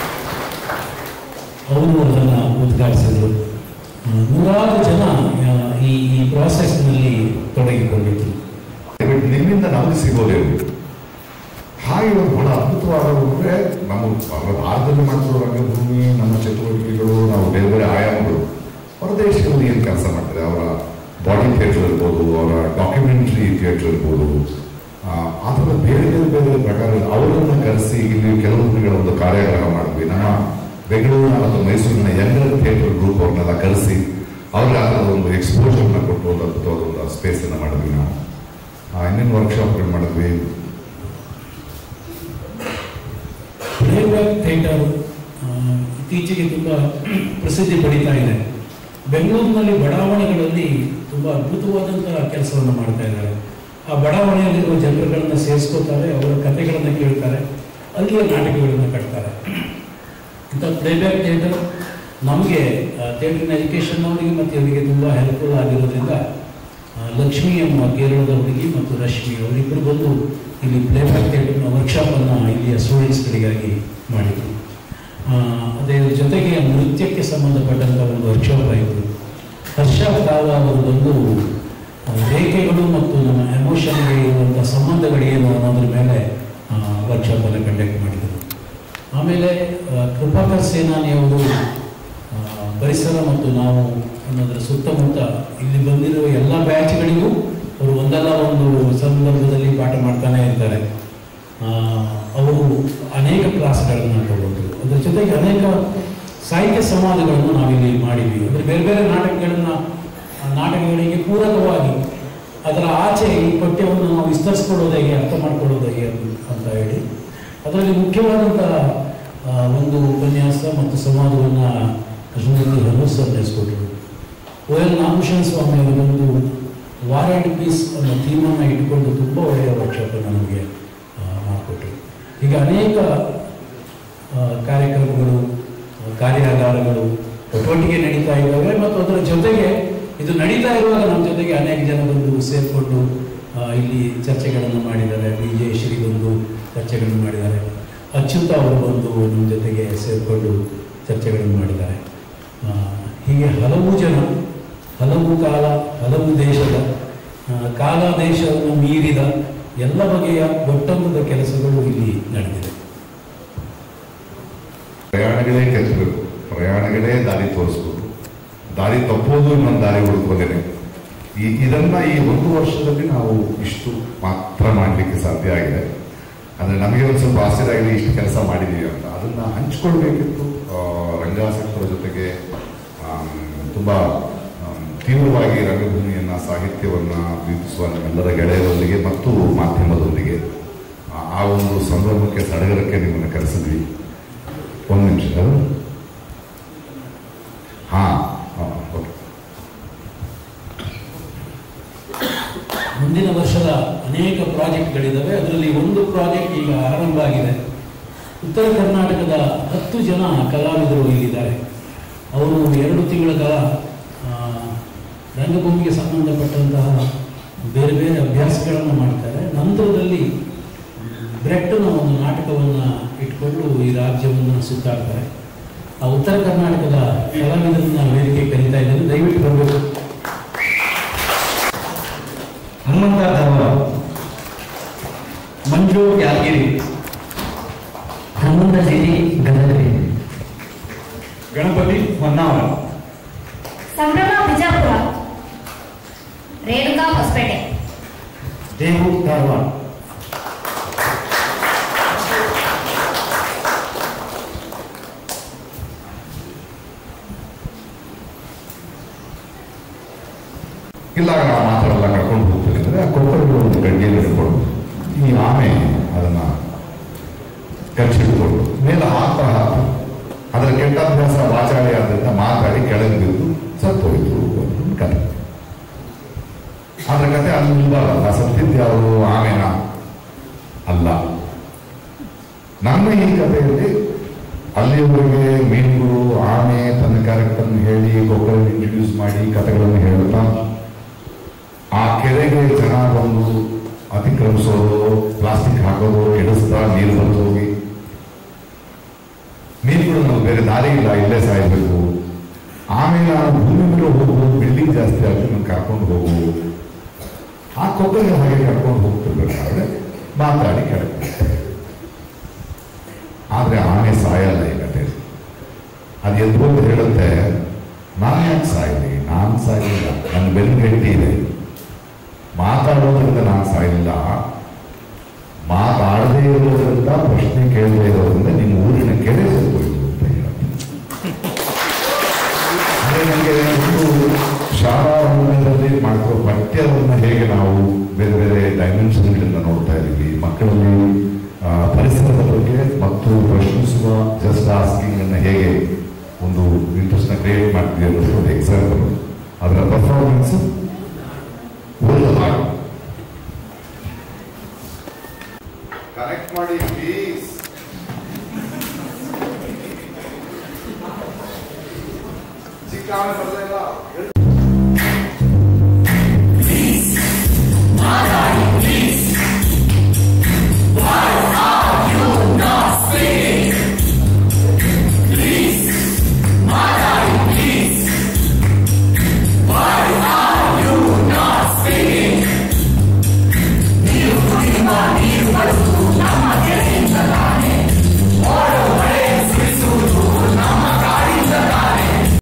Speaker 9: ಅವರು ಅದನ್ನು ಉದ್ಘಾಟಿಸಿದರು ಆ, ನೂರಾರು ಜನ ಆ, ಈ ಈ ಪ್ರಾಸೆಸ್ನಲ್ಲಿ ತೊಡಗಿಕೊಂಡಿದ್ರು
Speaker 4: ಬಟ್ ನಿಮ್ಮಿಂದ ನಮಗೆ ಸಿಗೋದೇನು ಹಾಗೆ ಒಂದು ಬಹಳ ಅದ್ಭುತವಾದ ಅಂದರೆ ನಮ್ಮ ಭಾರ- ಭಾರತದಲ್ಲಿ ಮಾಡ್ತಿರೋ ರಂಗಭೂಮಿ ನಮ್ಮ ಚಟುವಟಿಕೆಗಳು ನಾವು ಬೇರೆ ಬೇರೆ ಆಯಾಮಗಳು ಹೊರದೇಶದಲ್ಲಿ ಏನು ಕೆಲಸ ಮಾಡ್ತಾರೆ ಅವರ ಬಾಡಿ ಥಿಯೇಟರ್ ಇರ್ಬೋದು ಅವರ ಡಾಕ್ಯುಮೆಂಟ್ರಿ ಥಿಯೇಟರ್ ಇರ್ಬೋದು ಆ, ಆ ಥರದ ಬೇರೆ ಬೇರೆ ಬೇರೆ ಪ್ರಕಾರ ಅವರನ್ನು ಕರೆಸಿ ಇಲ್ಲಿ ಕೆಲವು ದಿನಗಳ ಒಂದು ಕಾರ್ಯಾಗಾರ ಮಾಡಿದ್ವಿ ನಮ್ಮ ಬೆಂಗಳೂರಿನ ಮತ್ತು ಮೈಸೂರಿನ ಯಂಗರ್ ಥಿಯೇಟರ್ ಗ್ರೂಪ್ ಅವ್ರನ್ನೆಲ್ಲ ಕರೆಸಿ ಅವ್ರಿಗೆ ಆ ಥರದ ಒಂದು ಎಕ್ಸ್ಪೋಜರ್ನ ಕೊಟ್ಟು ಒಂದು ಅದ್ಭುತವಾದ ಒಂದು ಸ್ಪೇಸನ್ನು ಮಾಡಿದ್ವಿ ನಾವು ಆ, ಇನ್ನೇನು ವರ್ಕ್ಶಾಪ್ಗಳು ಮಾಡಿದ್ವಿ
Speaker 9: ಥಿಯೇಟರ್ ಇತ್ತೀಚೆಗೆ ತುಂಬ ಪ್ರಸಿದ್ಧಿ ಪಡೀತಾ ಇದೆ ಬೆಂಗಳೂರಿನಲ್ಲಿ ಬಡಾವಣೆಗಳಲ್ಲಿ ತುಂಬ ಅದ್ಭುತವಾದಂತಹ ಕೆಲಸವನ್ನು ಮಾಡ್ತಾ ಇದ್ದಾರೆ ಆ ಬಡಾವಣೆಯಲ್ಲಿರುವ ಜನರುಗಳನ್ನು ಸೇರಿಸ್ಕೋತಾರೆ ಅವರ ಕಥೆಗಳನ್ನು ಕೇಳ್ತಾರೆ ಅಲ್ಲಿಯ ನಾಟಕಗಳನ್ನು ಕಟ್ತಾರೆ ಇಂಥ ಪ್ಲೇಬ್ಯಾಕ್ ಥಿಯೇಟರ್ ನಮಗೆ ಥಿಯೇಟರ್ನ ಎಜುಕೇಷನ್ ಅವರಿಗೆ ಮತ್ತು ಇವರಿಗೆ ತುಂಬ ಹೆಲ್ಪ್ಫುಲ್ ಆಗಿರೋದ್ರಿಂದ ಆ, ಲಕ್ಷ್ಮಿ ಎಂಬ ಕೇರಳದ ಹುಡುಗಿ ಮತ್ತು ರಶ್ಮಿ ಅವರಿಬ್ಬರು ಬಂದು ಇಲ್ಲಿ ಪ್ಲೇಬ್ಯಾಕ್ ಥಿಯೇಟರ್ನ ವರ್ಕ್ಶಾಪನ್ನು ಇಲ್ಲಿಯ ಸ್ಟೂಡೆಂಟ್ಸ್ಗಳಿಗಾಗಿ ಮಾಡಿದರು ಆ, ಅದೇ ಜೊತೆಗೆ ನೃತ್ಯಕ್ಕೆ ಸಂಬಂಧಪಟ್ಟಂಥ ಒಂದು ವರ್ಕ್ಶಾಪ್ ಆಯಿತು ಹರ್ಷ ಕಾವ ಅವರು ಬಂದು ಆ, ರೇಖೆಗಳು ಮತ್ತು ನಮ್ಮ ಎಮೋಷನ್ಗೆ ಇರುವಂಥ ಸಂಬಂಧಗಳೇನು ಅನ್ನೋದ್ರ ಮೇಲೆ ವರ್ಕ್ಶಾಪನ್ನು ಕಂಡಕ್ಟ್ ಮಾಡಿದರು ಆಮೇಲೆ ಆ, ಕೃಪಾಕರ್ ಸೇನಾನಿಯವರು ಆ, ಪರಿಸರ ಮತ್ತು ನಾವು ಅನ್ನೋದರ ಸುತ್ತಮುತ್ತ ಇಲ್ಲಿ ಬಂದಿರುವ ಎಲ್ಲ ಬ್ಯಾಚ್ಗಳಿಗೂ ಅವರು ಒಂದಲ್ಲ ಒಂದು ಸಂದರ್ಭದಲ್ಲಿ ಪಾಠ ಮಾಡ್ತಾನೆ ಇರ್ತಾರೆ ಆ, ಅವರು ಅನೇಕ ಕ್ಲಾಸ್ಗಳನ್ನು ತಗೊಂಡ್ರು ಅದ್ರ ಜೊತೆಗೆ ಅನೇಕ ಸಾಹಿತ್ಯ ಸಂವಾದಗಳನ್ನು ನಾವಿಲ್ಲಿ ಮಾಡಿದ್ವಿ ಅಂದರೆ ಬೇರೆ ಬೇರೆ ನಾಟಕಗಳನ್ನು ಆ ನಾಟಕಗಳಿಗೆ ಪೂರಕವಾಗಿ ಅದರ ಆಚೆ ಈ ಪಠ್ಯವನ್ನು ನಾವು ವಿಸ್ತರಿಸ್ಕೊಳ್ಳೋದು ಹೇಗೆ ಅರ್ಥ ಮಾಡ್ಕೊಳ್ಳೋದು ಹೇಗೆ ಅಂತ- ಅಂತ ಹೇಳಿ ಅದರಲ್ಲಿ ಮುಖ್ಯವಾದಂಥ ಆ, ಒಂದು ಉಪನ್ಯಾಸ ಮತ್ತು ಸಂವಾದವನ್ನು ಶ್ರೀಮತಿ ಹನುಸ್ ಸರ್ ನಡೆಸ್ಕೊಟ್ರು ಓ ಎಲ್ ನಾಗಭೂಷಣ ಸ್ವಾಮಿ ಅವರು ಒಂದು ವಾರ್ ಆ್ಯಂಡ್ ಪೀಸ್ ಅನ್ನೋ ಥೀಮನ್ನು ಇಟ್ಕೊಂಡು ತುಂಬ ಒಳ್ಳೆಯ ವರ್ಕ್ಶಾಪನ್ನು ನಮಗೆ ಮಾಡಿಕೊಟ್ರು ಹೀಗೆ ಅನೇಕ ಆ, ಕಾರ್ಯಕ್ರಮಗಳು ಆ, ಕಾರ್ಯಾಗಾರಗಳು ಚಟುವಟಿಕೆ ನಡೀತಾ ಇದ್ದಾವೆ ಮತ್ತು ಅದರ ಜೊತೆಗೆ ಇದು ನಡೀತಾ ಇರುವಾಗ ನಮ್ಮ ಜೊತೆಗೆ ಅನೇಕ ಜನ ಬಂದು ಸೇರಿಕೊಂಡು ಇಲ್ಲಿ ಚರ್ಚೆಗಳನ್ನು ಮಾಡಿದ್ದಾರೆ ವಿ ಜಯಶ್ರೀ ಬಂದು ಚರ್ಚೆಗಳನ್ನು ಮಾಡಿದ್ದಾರೆ ಅಚ್ಯುತ ಅವರು ಬಂದು ನಮ್ಮ ಜೊತೆಗೆ ಸೇರಿಕೊಂಡು ಚರ್ಚೆಗಳನ್ನು ಮಾಡಿದ್ದಾರೆ ಆ, ಹೀಗೆ ಹಲವು ಜನ ಹಲವು ಕಾಲ ಹಲವು ದೇಶದ ಆ, ಕಾಲ ದೇಶವನ್ನು ಮೀರಿದ ಎಲ್ಲ ಬಗೆಯ ಒಟ್ಟಂದದ ಕೆಲಸಗಳು ಇಲ್ಲಿ ನಡೆದಿದೆ
Speaker 4: ಪ್ರಯಾಣಗಳೇ ಕೆತ್ತಬೇಕು ಪ್ರಯಾಣಗಳೇ ದಾರಿ ತೋರಿಸ್ಬೇಕು ದಾರಿ ತಪ್ಪೋದು ಇನ್ನೊಂದು ದಾರಿ ಹುಡುಕೋದೇನೆ ಈ ಇದನ್ನ ಈ ಒಂದು ವರ್ಷದಲ್ಲಿ ನಾವು ಇಷ್ಟು ಮಾತ್ರ ಮಾಡಲಿಕ್ಕೆ ಸಾಧ್ಯ ಆಗಿದೆ ಅಂದರೆ ನಮಗೆ ಒಂದು ಸ್ವಲ್ಪ ಆಶ್ಚರ್ಯ ಆಗಿದೆ ಇಷ್ಟು ಕೆಲಸ ಮಾಡಿದ್ದೀವಿ ಅಂತ ಅದನ್ನ ಹಂಚ್ಕೊಳ್ಬೇಕಿತ್ತು ಆ, ರಂಗಾಸಕ್ತರ ಜೊತೆಗೆ ಆಮ್, ತುಂಬಾ ಆಮ್, ತೀವ್ರವಾಗಿ ರಂಗಭೂಮಿಯನ್ನ ಸಾಹಿತ್ಯವನ್ನ ಪ್ರೀತಿಸುವ ನಮ್ಮೆಲ್ಲರ ಗೆಳೆಯರೊಂದಿಗೆ ಮತ್ತು ಮಾಧ್ಯಮದೊಂದಿಗೆ ಆ- ಆ ಒಂದು ಸಂಭ್ರಮಕ್ಕೆ ಸಡಗರಕ್ಕೆ ನಿಮ್ಮನ್ನು ಕರೆಸಿದ್ವಿ ಒಂದು ನಿಮಿಷ ಹಾ ಹಾ, ಓಕೆ
Speaker 9: ಮುಂದಿನ ವರ್ಷದ ಅನೇಕ ಪ್ರಾಜೆಕ್ಟ್ಗಳಿದ್ದಾವೆ ಅದರಲ್ಲಿ ಒಂದು ಪ್ರಾಜೆಕ್ಟ್ ಈಗ ಆರಂಭ ಆಗಿದೆ ಉತ್ತರ ಕರ್ನಾಟಕದ ಹತ್ತು ಜನ ಕಲಾವಿದರು ಇಲ್ಲಿದ್ದಾರೆ ಅವರು ಎರಡು ತಿಂಗಳ ಕಾಲ ಆ, ರಂಗಭೂಮಿಗೆ ಸಂಬಂಧಪಟ್ಟಂತಹ ಬೇರೆ ಬೇರೆ ಅಭ್ಯಾಸಗಳನ್ನು ಮಾಡ್ತಾರೆ ನಂತರದಲ್ಲಿ ಬ್ರೆಟ್ಟನ ಒಂದು ನಾಟಕವನ್ನು ಇಟ್ಕೊಂಡು ಈ ರಾಜ್ಯವನ್ನು ಸುತ್ತಾಡ್ತಾರೆ ಆ ಉತ್ತರ ಕರ್ನಾಟಕದ ಕಲಾವಿದರನ್ನ ವೇದಿಕೆ ಕರೀತಾ ಇದ್ದಾರೆ ದಯವಿಟ್ಟು ಬರಬೇಕು
Speaker 1: ಹನುಮಂತ ಧರ್ಮ ಮಂಜು ಯಾದಗಿರಿ
Speaker 10: ಹನುಮಂತ ಸಿರಿ ಗದಗರಿ
Speaker 1: ಗಣಪತಿ ಹೊನ್ನಾವರ
Speaker 3: ಸಂಭ್ರಮ ಬಿಜಾಪುರ ರೇಣುಕಾ ಹೊಸಪೇಟೆ
Speaker 1: ದೇವು ಧಾರವಾಡ
Speaker 4: ಇಲ್ಲ ನಾವು ಮಾತಾಡಲ್ಲ ಕರ್ಕೊಂಡು ಹೋಗ್ತೀವಿ ಅಂದರೆ ಆ ಕೊಕ್ಕರಿಗೆ ಒಂದು ಗಡ್ಡಿಯನ್ನು ಹಿಡ್ಕೊಂಡು ಈ ಆಮೆ ಅದನ್ನ ಕಚ್ಚಿಟ್ಕೊಂಡು ಮೇಲೆ ಹಾಕ್ತಾ ಹಾಕ್ತಾ ಅದರ ಕೆಟ್ಟ ಅಭ್ಯಾಸ ವಾಚಾಳಿ ಆದ್ದರಿಂದ ಮಾತಾಡಿ ಕೆಳಗೆ ಬಿದ್ದು ಸತ್ತೋಯ್ತು ಅನ್ನೋ ಕತೆ ಆದ್ರೆ ಕತೆ ಅಲ್ಲಿ ನಿಲ್ಬಾರಲ್ಲ ಸತ್ತಿದ್ದು ಯಾರು ಆಮೆನ ಅಲ್ಲ ನಮ್ಮ ಈ ಕಥೆಯಲ್ಲಿ ಅಲ್ಲಿಯವರೆಗೆ ಮೀನುಗಳು ಆಮೆ ತನ್ನ ಕ್ಯಾರೆಕ್ಟರ್ನ ಹೇಳಿ ಗೊಬ್ಬರನ್ನು ಇಂಟ್ರಡ್ಯೂಸ್ ಮಾಡಿ ಕಥೆಗಳನ್ನು ಹೇಳುತ್ತಾ ಆ ಕೆರೆಗೆ ಜನ ಬಂದು ಅತಿಕ್ರಮಿಸೋದು ಪ್ಲಾಸ್ಟಿಕ್ ಹಾಕೋದು ಕೆಡಿಸ್ತಾ ನೀರು ಬಂದು ಹೋಗಿ ಮೀನುಗಳು ನಾವು ಬೇರೆ ದಾರಿ ಇಲ್ಲ ಇಲ್ಲೇ ಸಾಯಬೇಕು ಆಮೇಲೆ ನಾನು ಭೂಮಿ ಮೇಲೆ ಹೋಗುವುದು ಬಿಲ್ಡಿಂಗ್ ಜಾಸ್ತಿ ಆಗಿ ನಾನು ಕರ್ಕೊಂಡು ಹೋಗುವುದು ಆ ಕೊಕ್ಕರಿಗೆ ಹಾಗೆ ಕರ್ಕೊಂಡು ಹೋಗ್ತಿರ್ಬೇಕಾದ್ರೆ ಮಾತಾಡಿ ಕೆಳಗೆ ಆದ್ರೆ ಆನೆ ಸಾಯಲ್ಲ ಈ ಕತೆ ಅದು ಎದ್ದು ಬಂದು ಹೇಳುತ್ತೆ ನಾನು ಯಾಕೆ ಸಾಯಲಿ ನಾನು ಸಾಯಲಿಲ್ಲ ನನ್ನ ಬೆನ್ನು ಗಟ್ಟಿ ಇದೆ ಮಾತಾಡೋದ್ರಿಂದ ನಾನು ಸಾಯಲಿಲ್ಲ ಮಾತಾಡದೇ ಇರೋದ್ರಿಂದ ಪ್ರಶ್ನೆ ಕೇಳದೇ ಇರೋದ್ರಿಂದ ನಿಮ್ಮ ಊರಿನ ಕೆರೆ ಹೋಗ್ಬೋದು ಅಂತ ಹೇಳುತ್ತೆ ಅಂದ್ರೆ ನನಗೆ ಒಂದು ಶಾಲಾ ರಂಗದಲ್ಲಿ ಮಾಡಿರೋ ಪಠ್ಯವನ್ನು ಹೇಗೆ ನಾವು ಬೇರೆ ಬೇರೆ ಡೈಮೆನ್ಷನ್ಗಳಿಂದ ನೋಡ್ತಾ ಇದ್ದೀವಿ ಮಕ್ಕಳಲ್ಲಿ ಆ, ಪರಿಸರದ ಬಗ್ಗೆ ಮತ್ತು ಪ್ರಶ್ನಿಸುವ ಜಸ್ಟ್ ಆಸ್ಕಿಂಗ್ ಅನ್ನ ಹೇಗೆ ಒಂದು ಇಂಟ್ರೆಸ್ಟ್ ನ ಕ್ರಿಯೇಟ್ ಮಾಡ್ತೀವಿ ಅನ್ನೋದು ಒಂದು ಎಕ್ಸಾಂಪಲ್ ಅದರ ಪರ್ಫಾರ್ಮೆನ್ಸ್ ಒಂದು ಹಾಡು ಕನೆಕ್ಟ್ ಮಾಡಿ ಪ್ಲೀಸ್ ಚಿಕ್ಕ ಆಮೇಲೆ ಬರ್ತಾ ಇಲ್ಲ